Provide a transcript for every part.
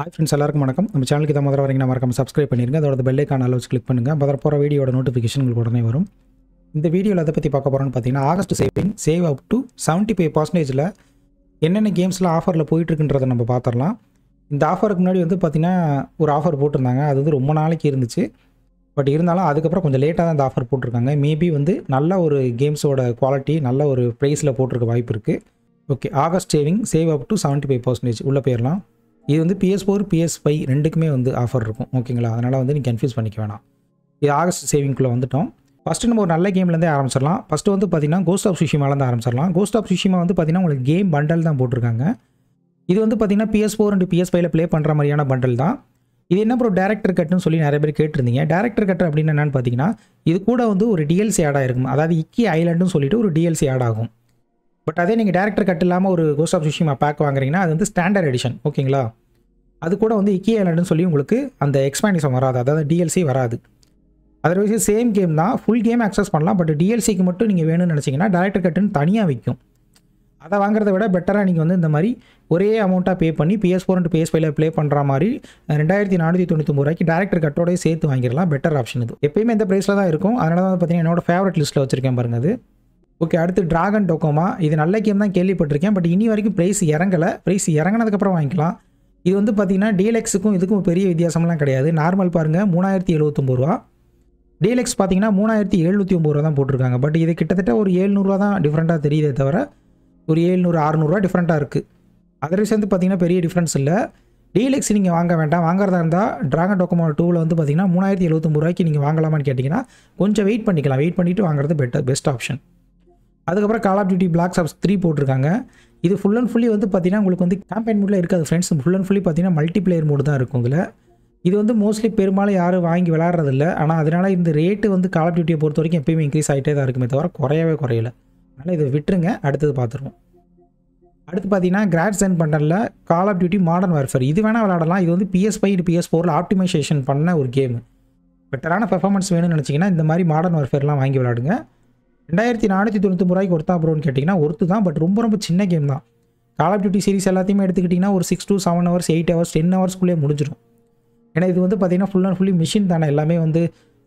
hi friends எல்லாருக்கும் வணக்கம் நம்ம சேனலுக்கு இதை முதல்ல வரைக்கும் மறக்காம சப்ஸ்கிரைப் பண்ணிருங்க அதோட பெல்லைக்கான அளவு கிளிக் பண்ணுங்கள் முதல்ல போகிற வீடியோட நோட்டிஃபிகேஷன் உங்களுக்கு உடனே வரும் இந்த வீடியோவில் எதை பற்றி பார்க்க போகிறோன்னு பார்த்தீங்கன்னா August saving save up to seventy five பர்சன்டேஜில் என்னென்ன கேம்ஸில் ஆஃபரில் போயிட்டுருக்குன்றதை நம்ம பார்த்துடலாம் இந்த ஆஃபருக்கு முன்னாடி வந்து பார்த்திங்கன்னா ஒரு ஆஃபர் போட்டிருந்தாங்க அது வந்து ரொம்ப நாளைக்கு இருந்துச்சு பட் இருந்தாலும் அதுக்கப்புறம் கொஞ்சம் லேட்டாக தான் இந்த ஆஃபர் போட்டிருக்காங்க மேபி வந்து நல்ல ஒரு கேம்ஸோட குவாலிட்டி நல்ல ஒரு ப்ரைஸில் போட்டிருக்க வாய்ப்பு இருக்குது okay August saving save up to seventy five percentage உள்ளே போயிடலாம் இது வந்து பிஎஸ் ஃபோர் பிஎஸ் ஃபைவ் ரெண்டுக்குமே வந்து ஆஃபர் இருக்கும் ஓகேங்களா அதனால் வந்து நீ கன்ஃபியூஸ் பண்ணிக்க வேணாம் இது ஆகஸ்ட் சேவிங்குள்ளே வந்துட்டோம் ஃபஸ்ட்டு நம்ம ஒரு நல்ல கேம்லேருந்தே ஆரம்பிச்சிடலாம் ஃபஸ்ட்டு வந்து பார்த்தீங்கன்னா கோஸ்ட் ஆஃப் சுஷிமாலேருந்து ஆரம்பிச்சிடலாம் கோஸ்ட் ஆஃப் சுஷிமா வந்து பார்த்தீங்கன்னா உங்களுக்கு கேம் பண்டல் தான் போட்டிருக்காங்க இது வந்து பார்த்தீங்கன்னா பிஎஸ் ஃபோர் அண்ட் பிஎஸ் ஃபைவ்ல ப்ளே பண்ணுற மாதிரியான பண்டல் தான் இது என்ன ப்ரோ டேரக்டர் கட்டுன்னு சொல்லி நிறைய பேர் கேட்டிருந்தீங்க டேரக்டர் கட் அப்படின்னு என்னன்னு பார்த்தீங்கன்னா இது கூட வந்து ஒரு டிஎல்சி ஆட் ஆகிருக்கும் அதாவது இக்கி ஐலாண்டுன்னு சொல்லிட்டு ஒரு டிஎல்சி ஆட் ஆகும் பட் அதே நீங்கள் டேரக்டர் கட் இல்லாமல் ஒரு கோஸ்ட் ஆஃப் சுஷிமா பேக் வாங்குறீங்கன்னா அது வந்து ஸ்டாண்டர்ட் எடிஷன் ஓகேங்களா அது கூட வந்து இக்கி ஐலாண்டுன்னு சொல்லி உங்களுக்கு அந்த எக்ஸ்பாண்டிஷன் வராது அதாவது டிஎல்சி வராது அதர்வைஸ் சேம் கேம் தான் ஃபுல் கேம் அக்சஸ் பண்ணலாம் பட் டிஎல்சிக்கு மட்டும் நீங்கள் வேணும்னு நினச்சிங்கன்னா டேரக்டர் கட்டுன்னு தனியாக விற்கும் அதை வாங்குறத விட பெட்டராக நீங்கள் வந்து இந்த மாதிரி ஒரே அமௌண்ட்டாக பே பண்ணி பிஎஸ் ஃபோர் அண்ட் பிஎஸ் ஃபைவ்ல ப்ளே பண்ணுற மாதிரி ரெண்டாயிரத்தி நானூற்றி தொண்ணூற்றி ரூபாய்க்கு டேரக்டர் கட்டோடய சேர்த்து வாங்கிடலாம் பெட்டர் ஆப்ஷன் இது எப்பயுமே இந்த ப்ரைஸில் தான் இருக்கும் அதனால தான் பார்த்தீங்கன்னா என்னோட ஃபேவரட் லிஸ்ட்டில் வச்சிருக்கேன் பாருங்க அது ஓகே அடுத்து ட்ராகன் டோக்கோமா இது நல்ல கேம் தான் கேள்விப்பட்டிருக்கேன் பட் இனி வரைக்கும் ப்ரைஸ் இறங்கலை ப்ரைஸ் இறங்கினதுக்கப்புறம் வாங்கிக்கலாம் இது வந்து பார்த்தீங்கன்னா டிஎல்எக்ஸுக்கும் இதுக்கும் பெரிய வித்தியாசம்லாம் கிடையாது நார்மல் பாருங்கள் மூணாயிரத்தி எழுபத்தொம்பது ரூபா டிஎல்எக்ஸ் பார்த்தீங்கன்னா மூணாயிரத்தி எழுநூற்றி ஒம்பது ரூபா தான் போட்டிருக்காங்க பட் இது கிட்டத்தட்ட ஒரு ஏழ்நூறுவா தான் டிஃப்ரெண்ட்டாக தெரியுதே தவிர ஒரு ஏழ்நூறு அறநூறுவா டிஃப்ரெண்ட்டாக இருக்குது அதர்வைஸ் வந்து பார்த்தீங்கன்னா பெரிய டிஃப்ரென்ஸ் இல்லை டிஎல்எக்ஸ் நீங்கள் வாங்க வேண்டாம் வாங்குறதா இருந்தால் ட்ராகன் டோக்கோமோ டூவில் வந்து பார்த்தீங்கன்னா மூணாயிரத்தி எழுபத்தொம்பது ரூபாய்க்கு நீங்கள் வாங்கலாமான்னு கேட்டிங்கன்னா கொஞ்சம் வெயிட் பண்ணிக்கலாம் வெயிட் பண்ணிவிட்டு வாங்குறது பெட்டர் பெஸ்ட் ஆப்ஷன் அதுக்கப்புறம் Call of Duty Black Ops three போட்டிருக்காங்க இது ஃபுல் அண்ட் ஃபுல்லி வந்து பார்த்தீங்கன்னா உங்களுக்கு வந்து கேம்பெயின் மூடில் இருக்காது ஃப்ரெண்ட்ஸ் ஃபுல் அண்ட் ஃபுல்லி பார்த்தீங்கன்னா மல்டி பிளேயர் மோடு தான் இருக்கும் இதில் இது வந்து மோஸ்ட்லி பெரும்பாலும் யாரும் வாங்கி விளாட்றதில்ல ஆனால் அதனால் இந்த ரேட்டு வந்து கால் ஆஃப் டியூட்டியை பொறுத்த வரைக்கும் எப்பயுமே இன்க்ரீஸ் ஆகிட்டே தான் இருக்குமே தவிர குறையவே குறையல அதனால் இதை விட்டுருங்க அடுத்தது பார்த்துருவோம் அடுத்து பார்த்தீங்கன்னா கிராட்ஸ் அண்ட் பண்டலில் Call of Duty Modern Warfare இது வேணால் விளாடலாம் இது வந்து பிஎஸ் ஃபைவ் பிஎஸ் ஃபோரில் ஆப்டிமைசேஷன் பண்ண ஒரு கேம் பெட்டரான பெர்ஃபார்மன்ஸ் வேணும்னு நினச்சிங்கன்னா இந்த மாதிரி மாடர்ன் வார்ஃபேர்லாம் வாங்கி விளாடுங்க ரெண்டாயிரத்தி நானூற்றி தொண்ணூற்றி ரூபாய்க்கு ஒருத்தா ப்ரோன்னு கேட்டிங்கன்னா ஒருத்து தான் பட் ரொம்ப ரொம்ப சின்ன கேம் தான் கால் ஆஃப் டியூட்டி சீரிஸ் எல்லாத்தையுமே எடுத்துக்கிட்டிங்கன்னா ஒரு six to seven hours eight hours ten ஹவர்ஸ்க்குள்ளே முடிஞ்சிடும் ஏன்னா இது வந்து பார்த்திங்கன்னா ஃபுல் அண்ட் ஃபுல்லி மிஷின் தானே எல்லாமே வந்து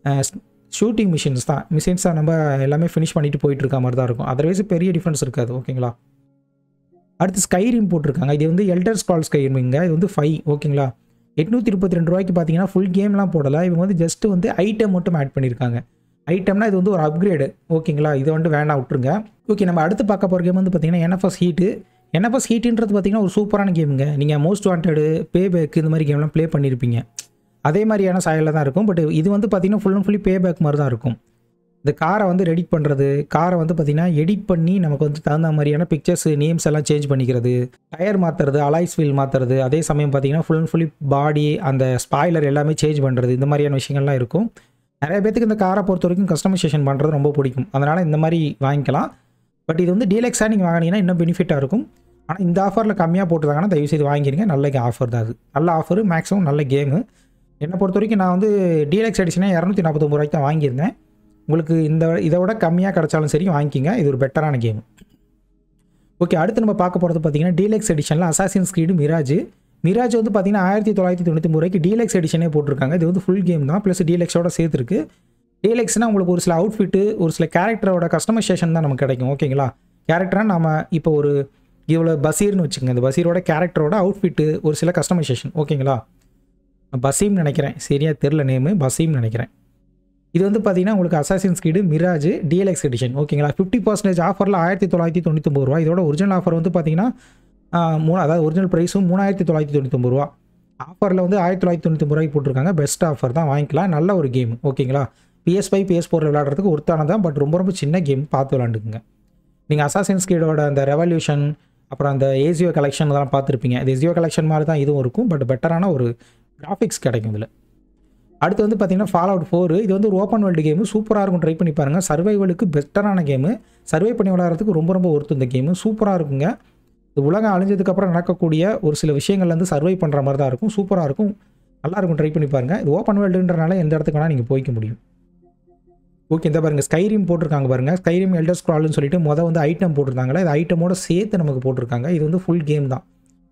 ஷூட்டிங் மிஷின்ஸ் தான் மிஷின்ஸ் தான் நம்ம எல்லாமே ஃபினிஷ் பண்ணிட்டு போயிட்டு இருக்க மாதிரி தான் இருக்கும் அதர்வைஸ் பெரிய டிஃப்ரென்ஸ் இருக்காது ஓகேங்களா அடுத்து ஸ்கைரிம் போட்டிருக்காங்க இது வந்து எல்டர் ஸ்கால் ஸ்கைரிமிங்க இது வந்து ஃபைவ் ஓகேங்களா எட்நூற்றி முப்பத்தி ரெண்டு ரூபாய்க்கு பார்த்தீங்கன்னா ஃபுல் கேம்லாம் போடலை இவங்க வந்து ஜஸ்ட்டு வந்து ஐட்டம் மட்டும் ஆட் பண்ணியிருக்காங்க ஐட்டம்னா இது வந்து ஒரு அப்கிரேடு ஓகேங்களா இதை வந்து வேண்டாம் விட்டுருங்க ஓகே நம்ம அடுத்து பார்க்க போகிற கேம் வந்து பார்த்தீங்கன்னா என்எஃப்எஸ் ஹீட்டு என்எஃப்எஸ் ஹீட்டுன்றது பார்த்தீங்கன்னா ஒரு சூப்பரான கேமுங்க நீங்கள் மோஸ்ட் வாண்டடு பே பேக் இந்த மாதிரி கேம்லாம் ப்ளே பண்ணியிருப்பீங்க அதே மாதிரியான சாயலில் தான் இருக்கும் பட் இது வந்து பார்த்தீங்கன்னா full and fully pay pack மாதிரி தான் இருக்கும் இந்த காரை வந்து ரெடிட் பண்ணுறது காரை வந்து பார்த்திங்கன்னா எடிட் பண்ணி நமக்கு வந்து தகுந்த மாதிரியான பிக்சர்ஸ் நேம்ஸ் எல்லாம் சேஞ்ச் பண்ணிக்கிறது டயர் மாற்றுறது அலாய்ஸ் வீல் மாற்றுறது அதே சமயம் பார்த்திங்கன்னா ஃபுல் அண்ட் ஃபுல்லி பாடி அந்த ஸ்பாய்லர் எல்லாமே சேஞ்ச் பண்ணுறது இந்த மாதிரியான விஷயங்கள்லாம் இருக்கும் நிறைய பேத்துக்கு இந்த காரை பொறுத்த வரைக்கும் கஸ்டமைசேஷன் பண்ணுறது ரொம்ப பிடிக்கும் அதனால் இந்த மாதிரி வாங்கிக்கலாம் பட் இது வந்து டீலக்ஸாக நீங்கள் வாங்கினீங்கன்னா இன்னும் பெனிஃபிட்டாக இருக்கும் ஆனால் இந்த ஆஃபரில் கம்மியாக போட்டுருந்தாங்கன்னா தயவுசெய்து வாங்கிடுங்க நல்ல ஆஃபர் தான் அது நல்ல ஆஃபர் மேக்ஸிமம் நல்ல கேமு என்னை பொறுத்த வரைக்கும் நான் வந்து டீலக்ஸ் எடிஷனே இரநூத்தி நாற்பத்தொம்பது ரூபாய்க்கு தான் வாங்கியிருந்தேன் உங்களுக்கு இந்த இதை விட கம்மியாக கிடச்சாலும் சரி வாங்கிக்கிங்க இது ஒரு பெட்டரான கேம் ஓகே அடுத்து நம்ம பார்க்க போகிறது பார்த்தீங்கன்னா டீலக்ஸ் எடிஷனில் அசாசின் ஸ்க்ரீடு மிராஜ் மிராஜ் வந்து பார்த்தீங்கன்னா ஆயிரத்தி தொள்ளாயிரத்தி தொண்ணூற்றி ரூபாய்க்கு டீலக்ஸ் எடிஷனே போட்டிருக்காங்க இது வந்து ஃபுல் கேம் தான் ப்ளஸ் டீலக்ஸோட சேர்த்துருக்கு டீலக்ஸ்னால் உங்களுக்கு ஒரு சில அவுட்ஃபிட்டு ஒரு சில கேரக்டரோட கஸ்டமைசேஷன் தான் நமக்கு கிடைக்கும் ஓகேங்களா கேரக்டராக நம்ம இப்போ ஒரு இவ்வளோ பசீர்னு வச்சுக்கோங்க இந்த பசீரோட கேரக்டரோட அவுட்ஃபிட்டு ஒரு சில கஸ்டமைசேஷன் ஓகேங்களா பசீம் நினைக்கிறேன் சரியாக தெரில நேமு பசீம் நினைக்கிறேன் இது வந்து பார்த்தீங்கன்னா உங்களுக்கு அசாசின் ஸ்கீடு மிராஜ் டிஎல்எக்ஸ் எடிஷன் ஓகேங்களா ஃபிஃப்டி பர்சன்டேஜ் ஆஃபரில் ஆயிரத்தி தொள்ளாயிரத்தி தொண்ணூத்தொம்பது ரூபா இதோட ஒரிஜினல் ஆஃபர் வந்து பார்த்தீங்கன்னா மூணு அதாவது ஒரிஜினல் ப்ரைஸும் மூணாயிரத்தி தொள்ளாயிரத்தி தொண்ணூத்தொம்பது ரூபா ஆஃபரில் வந்து ஆயிரத்தி தொள்ளாயிரத்தி தொண்ணூத்தொம்பது ரூபாய்க்கு போட்டிருக்காங்க பெஸ்ட் ஆஃபர் தான் வாங்கிக்கலாம் நல்ல ஒரு கேம் ஓகேங்களா பிஎஸ் ஃபைவ் பிஎஸ் ஃபோரில் விளாட்றதுக்கு ஒருத்தானதான் பட் ரொம்ப ரொம்ப சின்ன கேம் பார்த்து விளாண்டுக்குங்க நீங்கள் அசாசின் ஸ்கீடோட அந்த ரெவல்யூஷன் அப்புறம் அந்த ஏசியோ கலெக்ஷன் அதெல்லாம் பார்த்துருப்பீங்க இது எசியோ கலெக்ஷன் மாதிரி தான் இதுவும் இருக்கும் பட் பெட்டரான ஒரு கிராஃபிக்ஸ் கிடைக்கும் இதில் அடுத்து வந்து பார்த்தீங்கன்னா ஃபால் அவுட் ஃபோர் இது வந்து ஒரு ஓப்பன் வேர்ல்டு கேமு சூப்பராக இருக்கும் ட்ரை பண்ணி பாருங்கள் சர்வைவலுக்கு பெஸ்ட்டரான கேமு சர்வை பண்ணி விளாட்றதுக்கு ரொம்ப ரொம்ப ஒருத்து இந்த கேமு சூப்பராக இருக்குங்க இது உலகம் அழிஞ்சதுக்கப்புறம் நடக்கக்கூடிய ஒரு சில விஷயங்கள்லேருந்து சர்வை பண்ணுற மாதிரி தான் இருக்கும் சூப்பராக இருக்கும் நல்லாயிருக்கும் ட்ரை பண்ணி பாருங்கள் இது ஓப்பன் வேர்ல்டுன்றனால எந்த இடத்துக்கு வேணால் நீங்கள் போய்க்க முடியும் ஓகே இந்த பாருங்கள் ஸ்கைரீம் போட்டிருக்காங்க பாருங்கள் ஸ்கைரீம் எல்டர் ஸ்க்ரால்னு சொல்லிட்டு மொதல் வந்து ஐட்டம் போட்டிருந்தாங்களே இது ஐட்டமோட சேர்த்து நமக்கு போட்டிருக்காங்க இது வந்து ஃபுல் கேம் தான்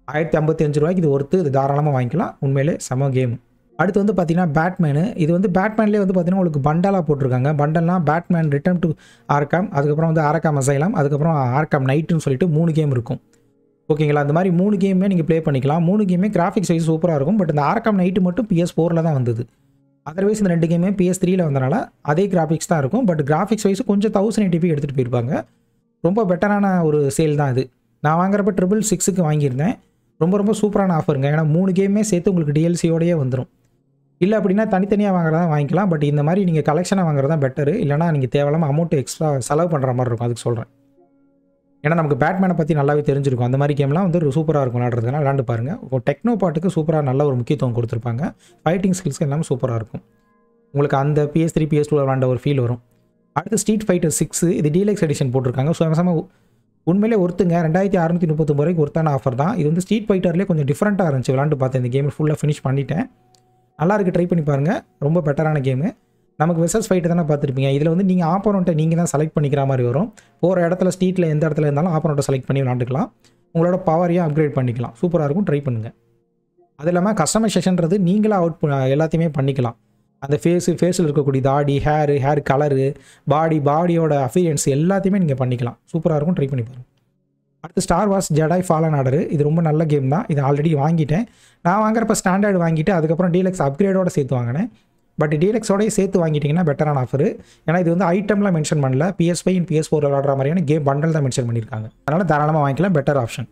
ஆயிரத்தி ஐம்பத்தி அஞ்சு ரூபாய்க்கு இது ஒருத்து இது தாராளமாக வாங்கிக்கலாம் உண்மையிலே செம கேம் அடுத்து வந்து பார்த்தீங்கன்னா பேட்மேனு இது வந்து பேட்மேன்லேயே வந்து பார்த்தீங்கன்னா உங்களுக்கு பண்டலாக போட்டிருக்காங்க பண்டல்னால் பேட்மேன் ரிட்டர்ன் டு ஆர்காம் அதுக்கப்புறம் வந்து ஆர்காம் அசைலாம் அதுக்கப்புறம் ஆர்காம் நைட்டுன்னு சொல்லிட்டு மூணு கேம் இருக்கும் ஓகேங்களா அந்த மாதிரி மூணு கேமே நீங்கள் ப்ளே பண்ணிக்கலாம் மூணு கேமே கிராஃபிக்ஸ் வைஸ் சூப்பராக இருக்கும் பட் இந்த ஆர்காம் நைட்டு மட்டும் பிஎஸ் ஃபோரில் தான் வந்தது அதர்வைஸ் இந்த ரெண்டு கேமே பிஎஸ் த்ரீல வந்தனால அதே கிராஃபிக்ஸ் தான் இருக்கும் பட் கிராஃபிக்ஸ் வைஸ் கொஞ்சம் தௌசண்ட் எயிட்டி எடுத்துகிட்டு போயிருப்பாங்க ரொம்ப பெட்டரான ஒரு சேல் தான் இது நான் வாங்குறப்ப ட்ரிபிள் சிக்ஸுக்கு வாங்கியிருந்தேன் ரொம்ப ரொம்ப சூப்பரான ஆஃபருங்க ஏன்னா மூணு கேமே சேர்த்து உங்களுக்கு டிஎல்சியோடயே வந்துடும் இல்லை அப்படின்னா தனித்தனியாக வாங்குறதா வாங்கிக்கலாம் பட் இந்த மாதிரி நீங்கள் கலெக்ஷனாக வாங்குறது தான் பெட்டரு இல்லைனா நீங்கள் தேவையில்லாமல் அமௌண்ட் எக்ஸ்ட்ரா செலவு பண்ணுற மாதிரி இருக்கும் அதுக்கு சொல்கிறேன் ஏன்னா நமக்கு பேட்மேனை பற்றி நல்லாவே தெரிஞ்சிருக்கும் அந்த மாதிரி கேம்லாம் வந்து சூப்பராக இருக்கும் விளாட்றதுனால விளாண்டு பாருங்கள் ஒரு டெக்னோ பாட்டுக்கு சூப்பராக நல்ல ஒரு முக்கியத்துவம் கொடுத்துருப்பாங்க ஃபைட்டிங் ஸ்கில்ஸ்க்கு எல்லாமே சூப்பராக இருக்கும் உங்களுக்கு அந்த பிஎஸ் த்ரீ பிஎஸ் டூ விளாண்ட ஒரு ஃபீல் வரும் அடுத்து ஸ்ட்ரீட் ஃபைட்டர் சிக்ஸ் இது டீலக்ஸ் எடிஷன் போட்டிருக்காங்க ஸோ சம உண்மையிலே ஒருத்துங்க ரெண்டாயிரத்தி அறுநூற்றி முப்பத்தொம்பது ரூபாய்க்கு ஒருத்தான ஆஃபர் தான் இது வந்து ஸ்ட்ரீட் ஃபைட்டர்லேயே கொஞ்சம் டிஃப்ரெண்ட்டாக இருந்துச்சு விளாண்டு பார்த்தேன் இந்த கேம் ஃபுல்லாக ஃபினிஷ் பண்ணிட்டேன் நல்லா இருக்குது ட்ரை பண்ணி பாருங்கள் ரொம்ப பெட்டரான கேமு நமக்கு வெசஸ் ஃபைட்டு தானே பார்த்துருப்பீங்க இதில் வந்து நீங்கள் ஆப்போனண்ட்டை நீங்கள் தான் செலக்ட் பண்ணிக்கிற மாதிரி வரும் போகிற இடத்துல ஸ்ட்ரீட்டில் எந்த இடத்துல இருந்தாலும் ஆப்போனண்ட்டை செலக்ட் பண்ணி விளாண்டுக்கலாம் உங்களோட பவரையும் அப்கிரேட் பண்ணிக்கலாம் சூப்பராக இருக்கும் ட்ரை பண்ணுங்கள் அது இல்லாமல் கஸ்டமைசேஷன்றது நீங்களாக அவுட் எல்லாத்தையுமே பண்ணிக்கலாம் அந்த ஃபேஸு ஃபேஸில் இருக்கக்கூடிய தாடி ஹேரு ஹேர் கலரு பாடி பாடியோட அஃபியன்ஸ் எல்லாத்தையுமே நீங்கள் பண்ணிக்கலாம் சூப்பராக இருக்கும் ட்ரை பண்ணி பாருங்கள் அடுத்து Star Wars Jedi Fallen Order இது ரொம்ப நல்ல கேம் தான் இது ஆல்ரெடி வாங்கிட்டேன் நான் வாங்குறப்ப ஸ்டாண்டர்ட் வாங்கிட்டு அதுக்கப்புறம் டீலக்ஸ் அப்கிரேடோட சேர்த்து வாங்கினேன் பட் டீலக்ஸோடய சேர்த்து வாங்கிட்டிங்கன்னா பெட்டரான ஆஃபர் ஏன்னா இது வந்து ஐட்டம்லாம் மென்ஷன் பண்ணல பிஎஸ் ஃபைவ் பிஎஸ் ஃபோர் விளாடுற மாதிரியான கேம் பண்டல் தான் மென்ஷன் பண்ணியிருக்காங்க அதனால் தாராளமாக வாங்கிக்கலாம் பெட்டர் ஆப்ஷன்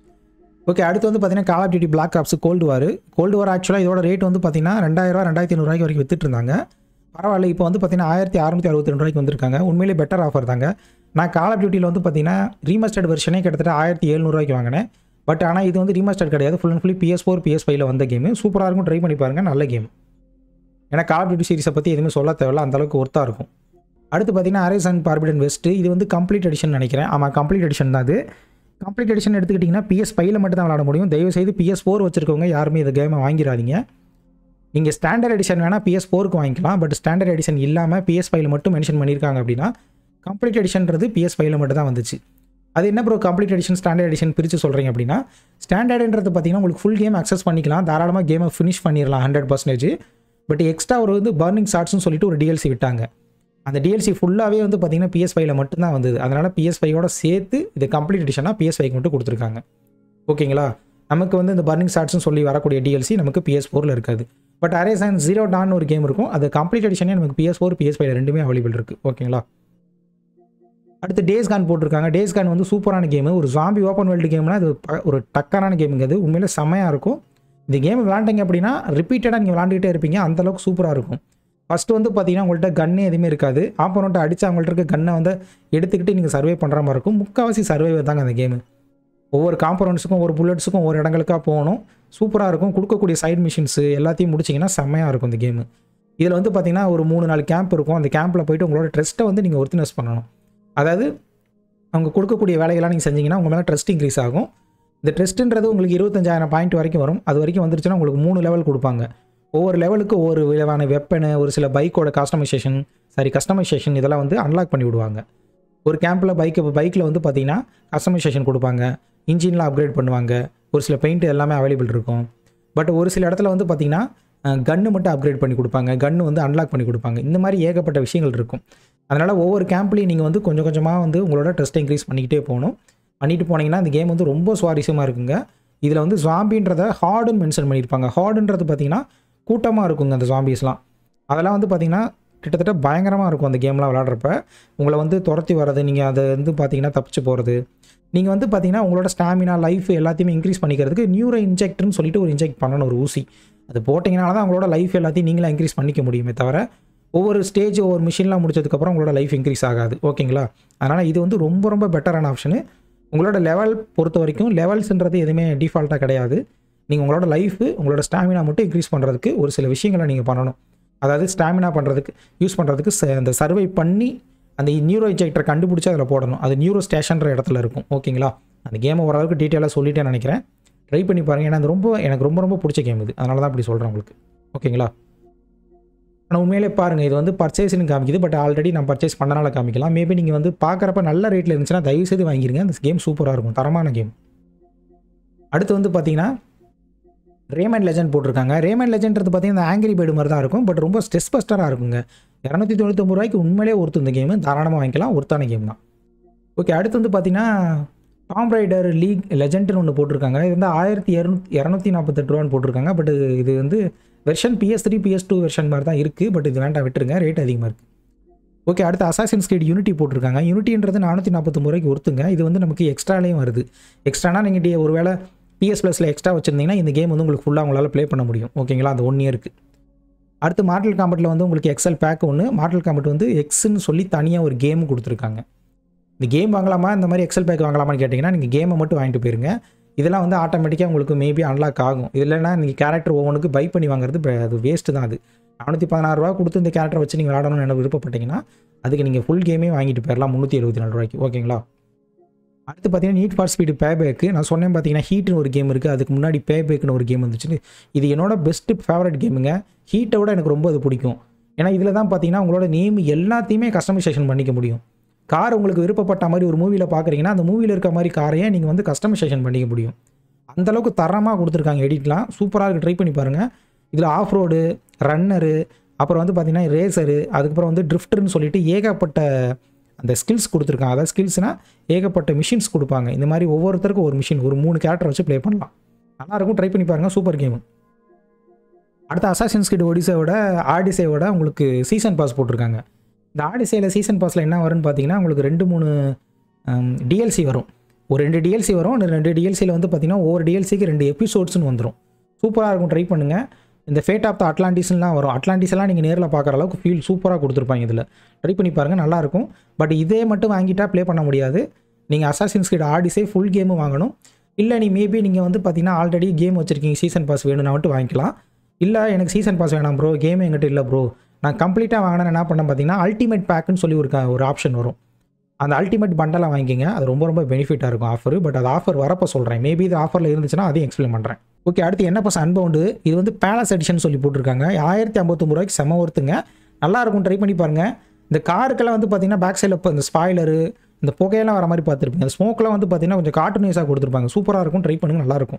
ஓகே அடுத்து வந்து பார்த்தீங்கன்னா Call of Duty Black Ops Cold War Cold War ஆக்சுவலாக இதோட ரேட் வந்து பார்த்தீங்கன்னா ரெண்டாயிரரூவா ரெண்டாயிரத்தி ஐநூறுவாய்க்கு வரைக்கும் வித்துட்டு இருந்தாங்க பரவாயில்ல இப்போ வந்து பார்த்தீங்கன்னா ஆயிரத்தி அறுநூற்றி அறுபத்தி ரெண்டு ரூபாய்க்கு வந்திருக்காங்க உண்மையிலே பெட்டர் ஆஃபர் தாங்க நான் கால் ஆஃப் டியூட்டியில் வந்து பார்த்தீங்கன்னா ரீமஸ்டர்ட் வெர்ஷனே கிட்டத்தட்ட ஆயிரத்தி எழுநூறுவாய்க்கு வாங்கினேன் பட் ஆனால் இது வந்து ரீமஸ்டர்ட் கிடையாது full and fully PS four PS ஃபைவ்ல வந்த கேமு சூப்பராக இருக்கும் ட்ரை பண்ணி பாருங்கள் நல்ல கேம் ஏன்னா கால் ஆஃப் டியூட்டி சீரிஸை பற்றி எதுவுமே சொல்ல தேவையில்ல அந்தளவுக்கு ஒர்த்தாக இருக்கும் அடுத்து பார்த்தீங்கன்னா அரேஸ் அண்ட் பார்பிடன் வெஸ்ட்டு இது வந்து கம்ப்ளீட் எடிஷன் நினைக்கிறேன் ஆமாம் கம்ப்ளீட் எடிஷன் தான் அது கம்ப்ளீட் எடிஷன் எடுத்துக்கிட்டிங்கன்னா பிஎஸ் ஃபைவ்ல மட்டும் தான் விளாட முடியும் தயவு செய்து பிஎஸ் ஃபோர் வச்சிருக்கவங்க யாருமே இந்த கேமை வாங்கிடாதீங்க நீங்கள் ஸ்டாண்டர்ட் எடிஷன் வேணால் பிஎஸ் ஃபோருக்கு வாங்கிக்கலாம் பட் ஸ்டாண்டர்ட் எடிஷன் இல்லாமல் பிஎஸ் ஃபைவ்ல மட்டும் மென்ஷன் பண்ணியிருக்காங்க அப்படின்னா கம்ப்ளீட் எடிஷன்றது பிஎஸ் ஃபைவ்ல மட்டும் தான் வந்துச்சு அது என்ன bro complete edition standard edition பிரித்து சொல்கிறீங்க அப்படின்னா ஸ்டாண்டர்டுன்றது பார்த்தீங்கன்னா உங்களுக்கு ஃபுல் கேம் அக்சஸ் பண்ணிக்கலாம் தாராளமாக கேமை ஃபினிஷ் பண்ணிடலாம் ஹண்ட்ரட் பர்சன்டேஜ் பட் எக்ஸ்ட்ரா ஒரு வந்து பர்னிங் ஷார்ட்ஸ்னு சொல்லிட்டு ஒரு டிஎல்சி விட்டாங்க அந்த டிஎல்சி ஃபுல்லாகவே வந்து பார்த்தீங்கன்னா பிஎஸ் ஃபைவ்ல மட்டும்தான் வந்தது அதனால் பிஎஸ் ஃபைவோட சேர்த்து இது கம்ப்ளீட் எடிஷனாக பிஎஸ் ஃபைவ்க்கு மட்டும் கொடுத்துருக்காங்க ஓகேங்களா நமக்கு வந்து இந்த பர்னிங் ஷார்ட்ஸ்னு சொல்லி வரக்கூடிய டிஎல்சி நமக்கு பிஎஸ் ஃபோரில் இருக்காது பட் அரேஸ் அண்ட் ஜீரோ டான் ஒரு கேம் இருக்கும் அது கம்ப்ளீட் எடிஷனே நமக்கு பிஎஸ் ஃபோர் பிஎஸ் ஃபைவ் ரெண்டுமே அவைலபிள் இருக்குது ஓகேங்களா அடுத்து டேஸ் கான் போட்டிருக்காங்க டேஸ் கான் வந்து சூப்பரான கேமு ஒரு ஜாம்பி ஓப்பன் வேர்ல்டு கேம்னா அது ப- ஒரு டக்கான கேமுங்க அது உண்மையிலே செம்மையாக இருக்கும் இந்த கேம் விளாண்டிங்க அப்படின்னா ரிப்பீட்டடாக நீங்கள் விளாண்டுக்கிட்டே இருப்பீங்க அந்தளவுக்கு சூப்பராக இருக்கும் ஃபஸ்ட்டு வந்து பார்த்தீங்கன்னா உங்கள்கிட்ட கன்னே எதுவுமே இருக்காது ஆப்போனண்ட்டை அடித்து அவங்கள்ட்ட இருக்க கன்னை வந்து எடுத்துக்கிட்டு நீங்கள் சர்வே பண்ணுற மாதிரி இருக்கும் முக்கால்வாசி சர்வே தாங்க அந்த கேமு ஒவ்வொரு காம்பனண்ட்ஸுக்கும் ஒவ்வொரு புல்லட்ஸுக்கும் ஒரு இடங்களுக்காக போகணும் சூப்பராக இருக்கும் கொடுக்கக்கூடிய சைடு மிஷின்ஸு எல்லாத்தையும் முடிச்சிங்கன்னா செம்மையாக இருக்கும் இந்த கேமு இதில் வந்து பார்த்தீங்கன்னா ஒரு மூணு நாலு கேம்ப் இருக்கும் அந்த கேம்பில் போயிட்டு உங்களோட ட்ரெஸ்ட்டை வந்து நீங்கள் ஒர்த்தினஸ் பண்ணணும் அதாவது அவங்க கொடுக்கக்கூடிய வேலைகள்லாம் நீங்கள் செஞ்சீங்கன்னா உங்கள் மேலே ட்ரஸ்ட் இன்க்ரீஸ் ஆகும் இந்த ட்ரெஸ்ட்டுன்றது உங்களுக்கு இருபத்தஞ்சாயிரம் பாயிண்ட் வரைக்கும் வரும் அது வரைக்கும் வந்துருச்சுன்னா உங்களுக்கு மூணு லெவல் கொடுப்பாங்க ஒவ்வொரு லெவலுக்கு ஒவ்வொரு விதமான வெப்பனு ஒரு சில பைக்கோட கஸ்டமைசேஷன் சாரி கஸ்டமைசேஷன் இதெல்லாம் வந்து அன்லாக் பண்ணி விடுவாங்க ஒரு கேம்பில் பைக்கு பைக்கில் வந்து பார்த்தீங்கன்னா கஸ்டமைசேஷன் கொடுப்பாங்க இன்ஜின்லாம் அப்கிரேட் பண்ணுவாங்க ஒரு சில பெயிண்ட் எல்லாமே அவைலபிள் இருக்கும் பட் ஒரு சில இடத்துல வந்து பார்த்தீங்கன்னா கன்று மட்டும் அப்கிரேட் பண்ணி கொடுப்பாங்க கன்று வந்து அன்லாக் பண்ணி கொடுப்பாங்க இந்த மாதிரி ஏகப்பட்ட விஷயங்கள் இருக்கும் அதனால் ஒவ்வொரு கேம்ப்லேயும் நீங்கள் வந்து கொஞ்சம் கொஞ்சமாக வந்து உங்களோட ட்ரெஸ்ட்டை இன்க்ரீஸ் பண்ணிக்கிட்டே போகணும் பண்ணிட்டு போனீங்கன்னா இந்த கேம் வந்து ரொம்ப சுவாரஸ்யமாக இருக்குங்க இதில் வந்து ஜாம்பின்றத ஹார்டுன்னு மென்ஷன் பண்ணியிருப்பாங்க ஹார்டுன்றது பார்த்தீங்கன்னா கூட்டமாக இருக்குங்க அந்த ஜாம்பிஸ்லாம் அதெல்லாம் வந்து பார்த்தீங்கன்னா கிட்டத்தட்ட பயங்கரமாக இருக்கும் அந்த கேம்லாம் விளாட்றப்ப உங்களை வந்து துரத்தி வர்றது நீங்கள் அதை வந்து பார்த்தீங்கன்னா தப்பிச்சு போகிறது நீங்கள் வந்து பார்த்தீங்கன்னா உங்களோட ஸ்டாமினா லைஃப் எல்லாத்தையுமே இன்க்ரீஸ் பண்ணிக்கிறதுக்கு நியூரோ இன்ஜெக்ட்னு சொல்லிட்டு ஒரு இன்ஜெக்ட் பண்ணணும் ஒரு ஊசி அது போட்டிங்கனால தான் உங்களோட லைஃப் எல்லாத்தையும் நீங்களே இன்க்ரீஸ் பண்ணிக்க முடியுமே தவிர ஒவ்வொரு ஸ்டேஜ் ஒவ்வொரு மிஷின்லாம் முடிச்சதுக்கப்புறம் உங்களோட லைஃப் இன்க்ரீஸ் ஆகாது ஓகேங்களா அதனால் இது வந்து ரொம்ப ரொம்ப பெட்டரான ஆப்ஷனு உங்களோட லெவல் பொறுத்த வரைக்கும் லெவல்ஸ்ன்றது எதுவுமே டிஃபால்ட்டாக கிடையாது நீங்கள் உங்களோட லைஃபு உங்களோட ஸ்டாமினா மட்டும் இன்க்ரீஸ் பண்ணுறதுக்கு ஒரு சில விஷயங்களை நீங்கள் பண்ணணும் அதாவது ஸ்டாமினா பண்ணுறதுக்கு யூஸ் பண்ணுறதுக்கு ச- அந்த சர்வை பண்ணி அந்த நியூரோ இன்ஜெக்டரை கண்டுபிடிச்சி அதில் போடணும் அது நியூரோ ஸ்டேஷன்ற இடத்துல இருக்கும் ஓகேங்களா அந்த கேமை ஓரளவுக்கு டீட்டெயிலாக சொல்லிட்டேன்னு நினைக்கிறேன் ட்ரை பண்ணி பாருங்கள் ஏன்னா அது ரொம்ப எனக்கு ரொம்ப ரொம்ப பிடிச்ச கேம் இது அதனால தான் அப்படி சொல்கிறேன் உங்களுக்கு ஓகேங்களா ஆனால் உண்மையிலே பாருங்கள் இது வந்து பர்ச்சேஸ்னு காமிக்குது பட் ஆல்ரெடி நான் பர்ச்சேஸ் பண்ணனால காமிக்கலாம் மேபி நீங்கள் வந்து பார்க்குறப்ப நல்ல ரேட்டில் இருந்துச்சுன்னா தயவு செய்து வாங்கிருங்க அந்த கேம் சூப்பராக இருக்கும் தரமான கேம் அடுத்து வந்து பார்த்தீங்கன்னா ரேமன் லெஜண்ட் போட்டிருக்காங்க ரேமன் லெஜெண்ட்றது பார்த்தீங்கன்னா ஆங்கிரி பேர்டு மாதிரி தான் இருக்கும் பட் ரொம்ப ஸ்ட்ரெஸ் பஸ்டராக இருக்குங்க இரநூத்தி தொண்ணூத்தொம்பது ரூபாய்க்கு உண்மையிலே ஒருத்து இந்த கேமு தாராளமாக வாங்கிக்கலாம் ஒருத்தான கேம் தான் ஓகே அடுத்து வந்து பார்த்தீங்கன்னா டாம் ரைடர் லீக் லெஜெண்ட்னு ஒன்று போட்டிருக்காங்க இது வந்து ஆயிரத்தி இரநூத்தி இரநூத்தி நாற்பத்தெட்டு ரூபான்னு போட்டிருக்காங்க பட் இது வந்து version PS three PS two version மாதிரி தான் இருக்குது பட் இது வேண்டாம் விட்டுருங்க ரேட் அதிகமாக இருக்குது ஓகே அடுத்து அசாசின்ஸ் கிரீட் யூனிட்டி போட்டிருக்காங்க யூனிட்டின்றது நானூற்றி நாற்பத்தொம்பது ரூபாய்க்கு ஒருத்துங்க இது வந்து நமக்கு எக்ஸ்ட்ராலேயும் வருது எக்ஸ்ட்ரானா நீங்கள் டி ஒரு வேளை பிஎஸ் ப்ளஸில் எக்ஸ்ட்ரா வச்சுருந்தீங்கன்னா இந்த கேம் வந்து உங்களுக்கு ஃபுல்லாக உங்களால் ப்ளே பண்ண முடியும் ஓகேங்களா அந்த ஒன் இயருக்கு அடுத்து மார்டல் காம்பட்டில் வந்து உங்களுக்கு எக்ஸல் பேக் ஒன்று மார்டல் காம்பட் வந்து எக்ஸ்ன்னு சொல்லி தனியாக ஒரு கேம் கொடுத்துருக்காங்க இந்த கேம் வாங்கலாமா இந்த மாதிரி எக்ஸல் பேக் வாங்கலாமான்னு கேட்டிங்கன்னா நீங்கள் கேமை மட்டும் வாங்கிட்டு போயிருங்க இதெல்லாம் வந்து ஆட்டோமேட்டிக்காக உங்களுக்கு மேபி அன்லாக் ஆகும் இது இல்லைன்னா நீங்கள் கேரக்டர் ஒவ்வொன்றுக்கு பை பண்ணி வாங்குறது ப- அது வேஸ்ட்டு தான் அது நானூற்றி பதினாறு ரூபா கொடுத்து இந்த கேரக்டரை வச்சு நீங்கள் விளாடணும்னு என்ன விருப்பப்பட்டீங்கன்னா அதுக்கு நீங்கள் ஃபுல் கேமே வாங்கிட்டு போயிடலாம் முந்நூற்றி எழுபத்தி நாலு ரூபாய்க்கு ஓகேங்களா அடுத்து பார்த்தீங்கன்னா Need for Speed Payback நான் சொன்னேன் பார்த்தீங்கன்னா ஹீட்னு ஒரு கேம் இருக்குது அதுக்கு முன்னாடி பே பேக்குன்னு ஒரு கேம் வந்துச்சு இது என்னோட பெஸ்ட்டு ஃபேவரட் கேமுங்க ஹீட்டை விட எனக்கு ரொம்ப அது பிடிக்கும் ஏன்னா இதில் தான் பார்த்தீங்கன்னா உங்களோட நேம் எல்லாத்தையுமே கஸ்டமைசேஷன் பண்ணிக்க முடியும் கார் உங்களுக்கு விருப்பப்பட்ட மாதிரி ஒரு மூவியில் பார்க்குறீங்கன்னா அந்த மூவியில் இருக்க மாதிரி காரையே நீங்கள் வந்து கஸ்டமைசேஷன் பண்ணிக்க முடியும் அந்த அளவுக்கு தரமாக கொடுத்துருக்காங்க எடிட்லாம் சூப்பராக இருக்குது ட்ரை பண்ணி பாருங்கள் இதில் ஆஃப் ரோடு ரன்னரு அப்புறம் வந்து பார்த்தீங்கன்னா ரேசரு அதுக்கப்புறம் வந்து ட்ரிஃப்டர்னு சொல்லிட்டு ஏகப்பட்ட அந்த ஸ்கில்ஸ் கொடுத்துருக்காங்க அதாவது ஸ்கில்ஸ்னால் ஏகப்பட்ட மிஷின்ஸ் கொடுப்பாங்க இந்த மாதிரி ஒவ்வொருத்தருக்கும் ஒரு மிஷின் ஒரு மூணு கேரக்டர் வச்சு ப்ளே பண்ணலாம் நல்லாயிருக்கும் ட்ரை பண்ணி பாருங்கள் சூப்பர் கேமு அடுத்த அசாசின்ஸ் கிட் ஒடிசையோட ஆடிசையோட உங்களுக்கு சீசன் பாஸ் போட்டிருக்காங்க இந்த ஆடிசையில் சீசன் பாஸில் என்ன வரும்னு பார்த்தீங்கன்னா உங்களுக்கு ரெண்டு மூணு டிஎல்சி வரும் ஒரு ரெண்டு டிஎல்சி வரும் அந்த ரெண்டு டிஎல்சியில் வந்து பார்த்தீங்கன்னா ஒவ்வொரு டிஎல்சிக்கு ரெண்டு எபிசோட்ஸ்னு வந்துடும் சூப்பராக இருக்கும் ட்ரை பண்ணுங்கள் இந்த ஃபேட் ஆஃப் த அட்லாண்டிஸ்லாம் வரும் அட்லாண்டிஸ் எல்லாம் நீங்கள் நேரில் பார்க்குற அளவுக்கு ஃபீல் சூப்பராக கொடுத்துருப்பாங்க இதில் ட்ரை பண்ணி பாருங்கள் நல்லாயிருக்கும் பட் இதே மட்டும் வாங்கிட்டா ப்ளே பண்ண முடியாது நீங்கள் அசாசின்ஸ் கிட் ஆடிசை ஃபுல் கேமும் வாங்கணும் இல்லை நீ மேபி நீங்கள் வந்து பார்த்தீங்கன்னா ஆல்ரெடி கேம் வச்சுருக்கீங்க சீசன் பாஸ் வேணும்னா மட்டும் வாங்கிக்கலாம் இல்லை எனக்கு சீசன் பாஸ் வேணாம் ப்ரோ கேம் என்கிட்ட இல்லை ப்ரோ நான் கம்ப்ளீட்டாக வாங்கினேன் என்ன பண்ணேன் பார்த்தீங்கன்னா அல்டிமேட் பேக்குன்னு சொல்லி ஒரு க- ஒரு ஆப்ஷன் வரும் அந்த அல்டிமேட் பண்டலாக வாங்கிக்கிங்க அது ரொம்ப ரொம்ப பெனிஃபிட்டாக இருக்கும் ஆஃபர் பட் அது ஆஃபர் வரப்போ சொல்கிறேன் மேபி இது ஆஃபரில் இருந்துச்சுன்னா அதையும் எக்ஸ்பிளைன் பண்ணுறேன் ஓகே அடுத்து என்ன பஸ் அன்பவுண்டு இது வந்து பேலஸ் எடிஷன் சொல்லி போட்டிருக்காங்க ஆயிரத்தி ஐம்பத்தொம்பது ரூபாய்க்கு செம ஒருத்துங்க நல்லா இருக்கும் ட்ரை பண்ணி பாருங்கள் இந்த காருக்கெல்லாம் வந்து பார்த்தீங்கன்னா பேக் சைடில் இப்போ இந்த ஸ்பாய்லரு இந்த புகையெல்லாம் வர மாதிரி பார்த்துருப்பீங்க அந்த ஸ்மோக்லாம் வந்து பார்த்தீங்கன்னா கொஞ்சம் கார்ட்டூனைஸாக கொடுத்துருப்பாங்க சூப்பராக இருக்கும் ட்ரை பண்ணுங்க நல்லாயிருக்கும்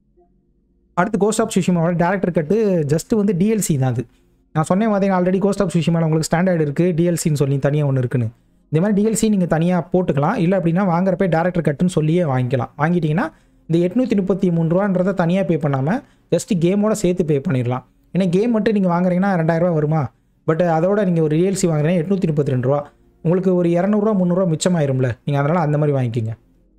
அடுத்து கோஸ்ட் ஆஃப் சுஷிமாவோட டேரக்டர் கட்டு ஜஸ்ட் வந்து டிஎல்சி தான் அது நான் சொன்னேன் பார்த்தீங்கன்னா ஆல்ரெடி கோஸ்ட் ஆஃப் சுஷிமாவில் உங்களுக்கு ஸ்டாண்டர்ட் இருக்குது டிஎல்சின்னு சொல்லி தனியாக ஒன்று இருக்குன்னு இந்த மாதிரி டிஎல்சி நீங்கள் தனியாக போட்டுக்கலாம் இல்லை அப்படின்னா வாங்குறப்ப டேரக்டர் கட்டுன்னு சொல்லியே வாங்கிக்கலாம் வாங்கிட்டீங்கன்னா இந்த எட்நூற்றி முப்பத்தி மூணு ரூபான்றதை தனியாக பே பண்ணாமல் ஜஸ்ட் கேமோட சேர்த்து பே பண்ணிடலாம் ஏன்னா கேம் மட்டும் நீங்கள் வாங்குறீங்கன்னா ரெண்டாயிரரூவா வருமா பட் அதோட நீங்கள் ஒரு டிஎல்சி வாங்குறீங்கன்னா எட்நூற்றி முப்பத்தி ரெண்டு ரூபா உங்களுக்கு ஒரு இரநூறுவா முந்நூறுரூவா மிச்சமாயிரும்ல நீங்கள் அதனால் அந்த மாதிரி வாங்கிக்கிங்க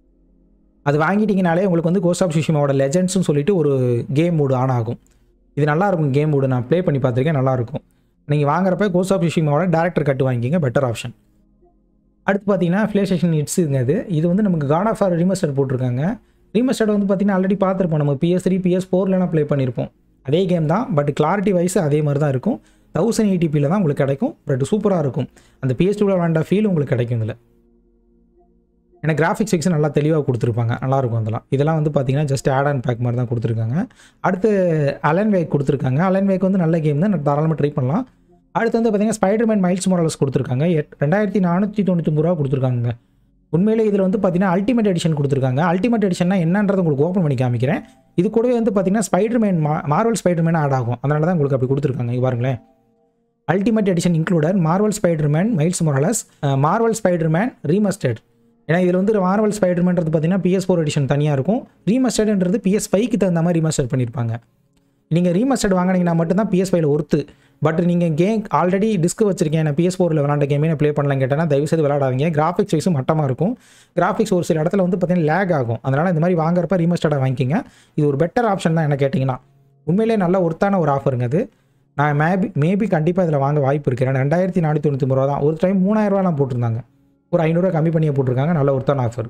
அது வாங்கிட்டீங்கனாலே உங்களுக்கு வந்து கோஸ்ட் ஆஃப் சுஷிமாவோட லெஜெண்ட்ஸ்னு சொல்லிட்டு ஒரு கேம் மூடு ஆன் ஆகும் இது நல்லா இருக்கும் கேம் மூடு நான் ப்ளே பண்ணி பார்த்துருக்கேன் நல்லாயிருக்கும் நீங்கள் வாங்குறப்ப கோஸ்ட் ஆஃப் சுஷிமாவோட டேரக்டர் கட்டு வாங்கிக்கிங்க பெட்டர் ஆப்ஷன் அடுத்து பார்த்தீங்கன்னா ஃப்ளேஷேஷன் இட்ஸுங்க இது இது வந்து நமக்கு காட் ஆஃப் ஆர் ரீமஸ்டர் போட்டிருக்காங்க ரீமஸ்டர்ட் வந்து பார்த்தீங்கன்னா ஆல்ரெடி பார்த்துருப்போம் நம்ம பிஎஸ் த்ரீ பிஎஸ் ஃபோர்லாம் ப்ளே பண்ணியிருப்போம் அதே கேம் தான் பட் கிளாரிட்டி வைஸ் அதே மாதிரி தான் இருக்கும் தௌசண்ட் எயிட்டிபியில் தான் உங்களுக்கு கிடைக்கும் பட் சூப்பராக இருக்கும் அந்த பிஎஸ் டூவில் வேண்ட ஃபீல் உங்களுக்கு கிடைக்கும் இதில் ஏன்னா கிராஃபிக்ஸ் செக்ஷன் நல்லா தெளிவாக கொடுத்துருப்பாங்க நல்லாயிருக்கும் அதெல்லாம் இதெல்லாம் வந்து பார்த்தீங்கன்னா ஜஸ்ட் ஆட் அண்ட் பேக் மாதிரி தான் கொடுத்துருக்காங்க அடுத்து அலன் வேக் கொடுத்துருக்காங்க அலன் வேக் வந்து நல்ல கேம் தான் தாராளமாக ட்ரை பண்ணலாம் அடுத்து வந்து பார்த்தீங்கன்னா ஸ்பைடர்மேன் மைல்ஸ் மொரலஸ் கொடுத்துருக்காங்க எட் ரெண்டாயிரத்தி நானூற்றி தொண்ணூற்றி ரூபா கொடுத்துருக்காங்க உண்மையிலே இதில் வந்து பார்த்தீங்கன்னா அல்டிமேட் எடிஷன் கொடுத்துருக்காங்க அல்டிமேட் எடிஷன்னா என்னன்றது உங்களுக்கு ஓப்பன் பண்ணி காமிக்கிறேன் இது கூடவே வந்து பார்த்தீங்கன்னா ஸ்பைடர்மேன் மா மார்வல் ஸ்பைடர்மேன் ஆட் ஆகும் அதனால தான் உங்களுக்கு அப்படி கொடுத்துருக்காங்க இங்க பாருங்களேன் ultimate edition included Marvel Spiderman Miles Morales Marvel Spiderman remastered ஏன்னா இதில் வந்து மார்வல் ஸ்பைடர்மேன்றது பார்த்தீங்கன்னா பிஎஸ் ஃபோர் எடிஷன் தனியாக இருக்கும் ரீமஸ்டர்டுன்றது பிஎஸ் ஃபைவ்க்கு தகுந்த மாதிரி ரீமஸ்டர் பண்ணியிருப்பாங்க நீங்கள் ரீமஸ்டர்ட் வாங்கினீங்கன்னா மட்டும்தான் பிஎஸ் ஃபைவ்ல ஒர்த்து பட் நீங்கள் கேம் ஆல்ரெடி டிஸ்க் வச்சிருக்கேன் நான் பிஎஸ் ஃபோரில் விளாண்ட கேமே நான் ப்ளே பண்ணலாம் கேட்டேன்னா தயவுசெய்து விளாடாதீங்க கிராஃபிக்ஸ் வைஸும் மட்டமாக இருக்கும் கிராஃபிக்ஸ் ஒரு சில இடத்துல வந்து பார்த்தீங்கன்னா லேக் ஆகும் அதனால் இந்த மாதிரி வாங்குறப்ப ரீமஸ்டர்டாக வாங்கிக்கிங்க இது ஒரு பெட்டர் ஆப்ஷன் தான் என்ன கேட்டிங்கன்னா உண்மையிலே நல்ல ஒர்த்தான ஒரு ஆஃபருங்க அது நான் மேபி மேபி கண்டிப்பாக இதில் வாங்க வாய்ப்பு இருக்குது ஏன்னா ரெண்டாயிரத்தி நானூற்றி தொண்ணூற்றி ரூபா தான் ஒரு டைம் மூணாயிரரூவாலாம் போட்டிருந்தாங்க ஒரு ஐநூறுரூவா கம்மி பண்ணியே போட்டிருக்காங்க நல்ல ஒர்த்தான ஆஃபர்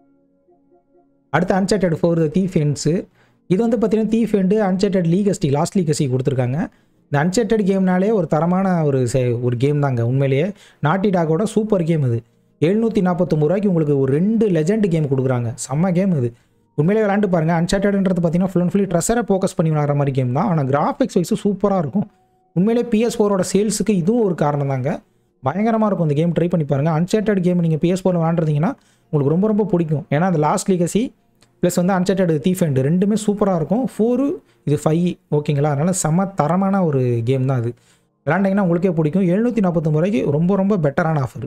அடுத்து Uncharted four the thief ends இது வந்து பார்த்தீங்கன்னா thief end Uncharted legacy lost legacy கொடுத்துருக்காங்க இந்த அன்சார்டட் கேம்னாலே ஒரு தரமான ஒரு செ- ஒரு கேம் தாங்க உண்மையிலேயே நாட்டி டாகோட சூப்பர் கேம் இது எழுநூற்றி நாற்பத்தொம்பது ரூபாய்க்கு உங்களுக்கு ஒரு ரெண்டு லெஜெண்ட் கேம் கொடுக்குறாங்க செம்ம கேம் இது உண்மையிலே விளாண்டு பாருங்கள் அன்சார்டட்ன்றது பார்த்தீங்கன்னா ஃபுல் அண்ட் ஃபுல்லி ட்ரெஸ்ஸரை ஃபோக்கஸ் பண்ணி விளாட்ற மாதிரி கேம் தான் ஆனால் கிராஃபிக்ஸ் வைஸு சூப்பராக இருக்கும் உண்மையிலே பிஎஸ் ஃபோரோட சேல்ஸுக்கு இதுவும் ஒரு காரணம் தாங்க பயங்கரமாக இருக்கும் இந்த கேம் ட்ரை பண்ணி பாருங்கள் அன்சார்டட் கேம் நீங்கள் பிஎஸ் ஃபோரில் விளாண்டுறீங்கன்னா உங்களுக்கு ரொம்ப ரொம்ப பிடிக்கும் ஏன்னா அந்த லாஸ்ட் லீகசி ப்ளஸ் வந்து அன்சர்டட் தீஃப் அண்ட் ரெண்டுமே சூப்பராக இருக்கும் ஃபோரு இது ஃபைவ் ஓகேங்களா அதனால் செம்ம தரமான ஒரு கேம் தான் அது விளாண்டிங்கன்னா உங்களுக்கே பிடிக்கும் எழுநூற்றி நாற்பத்தொம்பது ரூபாய்க்கு ரொம்ப ரொம்ப பெட்டரான ஆஃபர்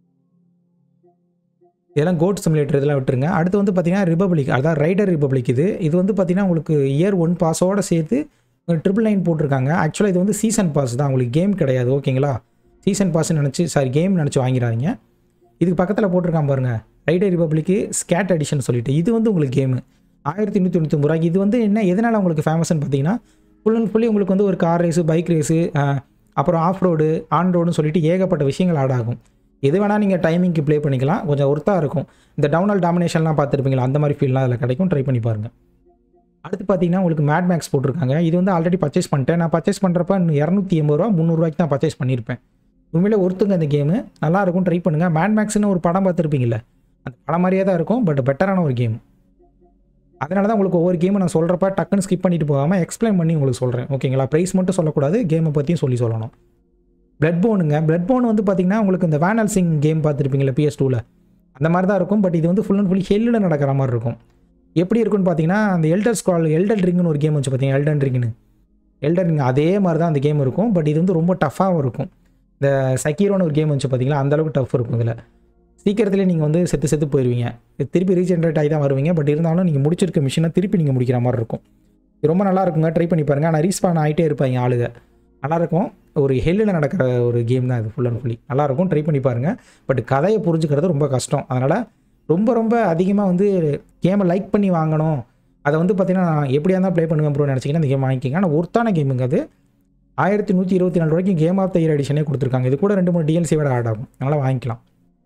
இதெல்லாம் கோட் சிமுலேட்டர் இதெல்லாம் விட்டுருங்க அடுத்து வந்து பார்த்தீங்கன்னா ரிபப்ளிக் அதான் ரைடர் ரிபப்ளிக் இது இது வந்து பார்த்தீங்கன்னா உங்களுக்கு இயர் ஒன் பாஸோட சேர்த்து ட்ரிபிள் நைன் போட்டிருக்காங்க ஆக்சுவலாக இது வந்து சீசன் பாஸ் தான் உங்களுக்கு கேம் கிடையாது ஓகேங்களா சீசன் பாஸ்ன்னு நினச்சி சாரி கேம் நினச்சி வாங்கிறாதீங்க இதுக்கு பக்கத்தில் போட்டிருக்கான் பாருங்கள் ரைடர் ரிபப்ளிக்கு ஸ்கேட் அடிஷன் சொல்லிட்டு இது வந்து உங்களுக்கு கேமு ஆயிரத்தி நூற்றி தொண்ணூற்றி ரூபாய்க்கு இது வந்து என்ன எதனால் உங்களுக்கு ஃபேமஸ்னு பார்த்தீங்கன்னா ஃபுல் அண்ட் ஃபுல்லி உங்களுக்கு வந்து ஒரு கார் ரேஸு பைக் ரேஸு அப்புறம் ஆஃப் ரோடு ஆன் ரோடுன்னு சொல்லிட்டு ஏகப்பட்ட விஷயங்கள் ஆட் ஆகும் எது வேணால் நீங்கள் டைமிங்க்கு ப்ளே பண்ணிக்கலாம் கொஞ்சம் ஒர்த்தாக இருக்கும் இந்த டவுனால் டாமினேஷன்லாம் பார்த்துருப்பீங்களா அந்த மாதிரி ஃபீல்லாம் அதில் கிடைக்கும் ட்ரை பண்ணி பாருங்கள் அடுத்து பார்த்தீங்கன்னா உங்களுக்கு மேட் மேக்ஸ் போட்டிருக்காங்க இது வந்து ஆல்ரெடி பர்ச்சேஸ் பண்ணிட்டேன் நான் பர்ச்சேஸ் பண்ணுறப்ப இரநூத்தி எண்பது ரூபா முந்நூறுவாய்க்கு தான் பர்ச்சேஸ் பண்ணியிருப்பேன் உண்மையிலே ஒருத்துங்க அந்த கேமு நல்லாயிருக்கும் ட்ரை பண்ணுங்கள் மேட் மேக்ஸ்னு ஒரு படம் பார்த்துருப்பீங்கல்ல அந்த படம் மாதிரியே தான் இருக்கும் பட் பெட்டரான ஒரு கேம் அதனால தான் உங்களுக்கு ஒவ்வொரு கேமும் நான் சொல்கிறப்ப டக்குன்னு ஸ்கிப் பண்ணிட்டு போகாமல் எக்ஸ்பிளைன் பண்ணி உங்களுக்கு சொல்கிறேன் ஓகேங்களா ப்ரைஸ் மட்டும் சொல்லக்கூடாது கேமை பற்றியும் சொல்லி சொல்லணும் பிளட் போனுங்க பிளட் போன் வந்து பார்த்தீங்கன்னா உங்களுக்கு இந்த வேனல் சிங் கேம் பார்த்துருப்பீங்களா பிஎஸ் டூவில் அந்த மாதிரி தான் இருக்கும் பட் இது வந்து ஃபுல் அண்ட் ஃபுல்லி ஹெல்லில் நடக்கிற மாதிரி இருக்கும் எப்படி இருக்குன்னு பார்த்தீங்கன்னா அந்த எல்டர் ஸ்குவால் எல்டர் ரிங்னு ஒரு கேம் வச்சு பார்த்தீங்கன்னா எல்டன் ரிங்னு எல்டன் ரிங் அதே மாதிரி தான் அந்த கேம் இருக்கும் பட் இது வந்து ரொம்ப டஃப்பாகவும் இருக்கும் இந்த சக்கீரோன்னு ஒரு கேம் வச்சு பார்த்தீங்கன்னா அந்தளவுக்கு டஃப் இருக்கும் இதில் சீக்கிரத்துலேயே நீங்கள் வந்து செத்து செத்து போயிடுவீங்க திருப்பி ரீஜென்ரேட் ஆகி தான் வருவீங்க பட் இருந்தாலும் நீங்கள் முடிச்சிருக்க மிஷினை திருப்பி நீங்கள் முடிக்கிற மாதிரி இருக்கும் இது ரொம்ப நல்லா இருக்குங்க ட்ரை பண்ணி பாருங்கள் ஆனால் ரீஸ்பான் ஆகிட்டே இருப்பாங்க ஆளுங்க நல்லாயிருக்கும் ஒரு ஹெல்லில் நடக்கிற ஒரு கேம் தான் இது ஃபுல் அண்ட் ஃபுல்லி நல்லாயிருக்கும் ட்ரை பண்ணி பாருங்கள் பட் கதையை புரிஞ்சுக்கிறது ரொம்ப கஷ்டம் அதனால் ரொம்ப ரொம்ப அதிகமாக வந்து கேமை லைக் பண்ணி வாங்கணும் அதை வந்து பார்த்தீங்கன்னா நான் எப்படியா இருந்தால் ப்ளே பண்ணுவேன் ப்ரோ நினச்சிங்கன்னா அந்த கேம் வாங்கிக்கிங்க ஆனால் ஒருத்தான கேமுங்க அது ஆயிரத்தி நூற்றி இருபத்தி நாலு ரூபாய்க்கு கேம் ஆஃப் த இயர் எடிஷனே கொடுத்துருக்காங்க இது கூட ரெண்டு மூணு டிஎல்சியோட ஆட் ஆகும் அதனால் வாங்கிக்கலாம்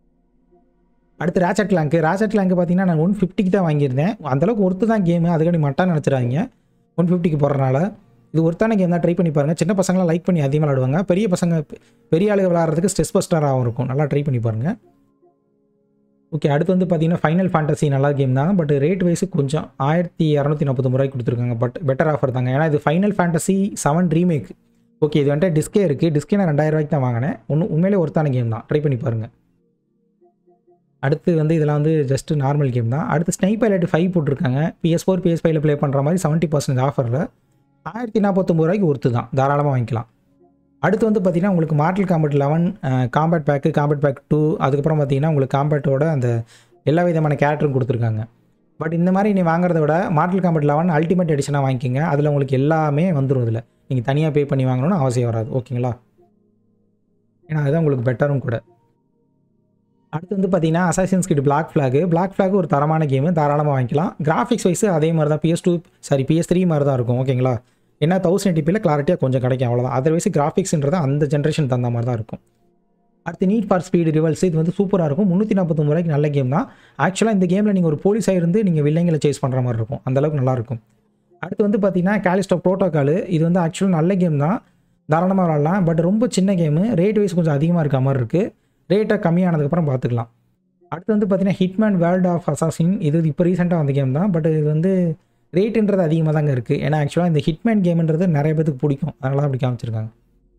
அடுத்து ரேச்சட் கிளாங்க்கு ரேச்சட் கிளாங்க்கு பார்த்தீங்கன்னா நான் ஒன் ஃபிஃப்டிக்கு தான் வாங்கியிருந்தேன் அந்தளவுக்கு ஒருத்து தான் கேமு அதுக்காண்டி மட்டான்னு நினச்சிடாதீங்க ஒன் ஃபிஃப்டிக்கு போடுறனால இது ஒருத்தான கேம் தான் ட்ரை பண்ணி பாருங்கள் சின்ன பசங்களாம் லைக் பண்ணி அதிகமாக விளாடுவாங்க பெரிய பசங்க பெரிய ஆளுங்க விளாட்றதுக்கு ஸ்ட்ரெஸ் பஸ்டராகவும் இருக்கும் நல்லா ட்ரை பண்ணி பாருங்கள் ஓகே அடுத்து வந்து பார்த்தீங்கன்னா ஃபைனல் ஃபேண்டசி நல்லா கேம் தான் பட் ரேட் வைஸ் கொஞ்சம் ஆயிரத்தி இரநூத்தி நாற்பது ரூபாய்க்கு கொடுத்துருக்காங்க பட் பெட்டர் ஆஃபர் தாங்க ஏன்னா இது Final Fantasy seven remake okay இது வந்துட்டு டிஸ்கே இருக்குது டிஸ்கே நான் ரெண்டாயிரம் ரூபாய்க்கு தான் வாங்கினேன் ஒன்று உண்மையிலே ஒருத்தான கேம் தான் ட்ரை பண்ணி பாருங்கள் அடுத்து வந்து இதெல்லாம் வந்து ஜஸ்ட் நார்மல் கேம் தான் அடுத்து ஸ்னைப் பைலட் ஃபைவ் போட்டிருக்காங்க பிஎஸ் ஃபோர் பிஎஸ் ஃபைவ்ல ப்ளே பண்ணுற மாதிரி செவன்ட்டி பர்சன்ட் ஆஃபரில் ஆயிரத்தி நாற்பத்தொம்பது ரூபாய்க்கு ஒருத்து தான் தாராளமாக வாங்கிக்கலாம் அடுத்து வந்து பார்த்திங்கன்னா உங்களுக்கு Mortal Kombat eleven Kombat pack Kombat pack two அதுக்கப்புறம் பார்த்தீங்கன்னா உங்களுக்கு காம்பேட்டோட அந்த எல்லா விதமான கேரக்டரும் கொடுத்துருக்காங்க பட் இந்த மாதிரி நீ வாங்குறத விட மார்டல் காம்பேட் லெவன் அல்டிமேட் எடிஷனாக வாங்கிக்கிங்க அதில் உங்களுக்கு எல்லாமே வந்துடும் இதில் நீங்கள் தனியாக பே பண்ணி வாங்கணும்னு அவசியம் வராது ஓகேங்களா ஏன்னா அதுதான் உங்களுக்கு பெட்டரும் கூட அடுத்து வந்து பார்த்தீங்கன்னா Assassin's Creed Black Flag Black Flag ஒரு தரமான கேமு தாராளமாக வாங்கிக்கலாம் கிராஃபிக்ஸ் வைஸ் அதே மாதிரி தான் PS two sorry PS three மாதிரி தான் இருக்கும் ஓகேங்களா ஏன்னா தௌசண்ட் எயிட்டிபியில் கிளாரிட்டியாக கொஞ்சம் கிடைக்கும் அவ்வளோதான் அதர்வைஸ் கிராஃபிக்ஸ்ன்றது அந்த ஜென்ரேஷன் தகுந்த மாதிரி தான் இருக்கும் அடுத்து நீட் ஃபார் ஸ்பீடு ரிவல்ஸ் இது வந்து சூப்பராக இருக்கும் முந்நூற்றி நாற்பத்தொம்பது ரூபாய்க்கு நல்ல கேம் தான் ஆக்சுவலாக இந்த கேமில் நீங்கள் ஒரு போலீஸாக இருந்து நீங்கள் வில்லைங்களை சேஸ் பண்ணுற மாதிரி இருக்கும் அந்தளவுக்கு நல்லாயிருக்கும் அடுத்து வந்து பார்த்தீங்கன்னா கேலிஸ்டோ ப்ரோட்டோக்கால் இது வந்து ஆக்சுவலாக நல்ல கேம் தான் தாராளமாக விளாட்லாம் பட் ரொம்ப சின்ன கேமு ரேட் வைஸ் கொஞ்சம் அதிகமாக இருக்க மாதிரி இருக்குது ரேட்டை கம்மியானதுக்கப்புறம் பார்த்துக்கலாம் அடுத்து வந்து பார்த்தீங்கன்னா ஹிட்மேன் வேர்ல்ட் ஆஃப் அசாசின் இது இப்போ ரீசெண்டாக வந்த கேம் தான் பட் இது வந்து ரேட்டுன்றது அதிகமாக தாங்க இருக்குது ஏன்னா ஆக்சுவலாக இந்த ஹிட்மேன் கேம்ன்றது நிறைய பேருக்கு பிடிக்கும் அதனால தான் அப்படி காமிச்சிருக்காங்க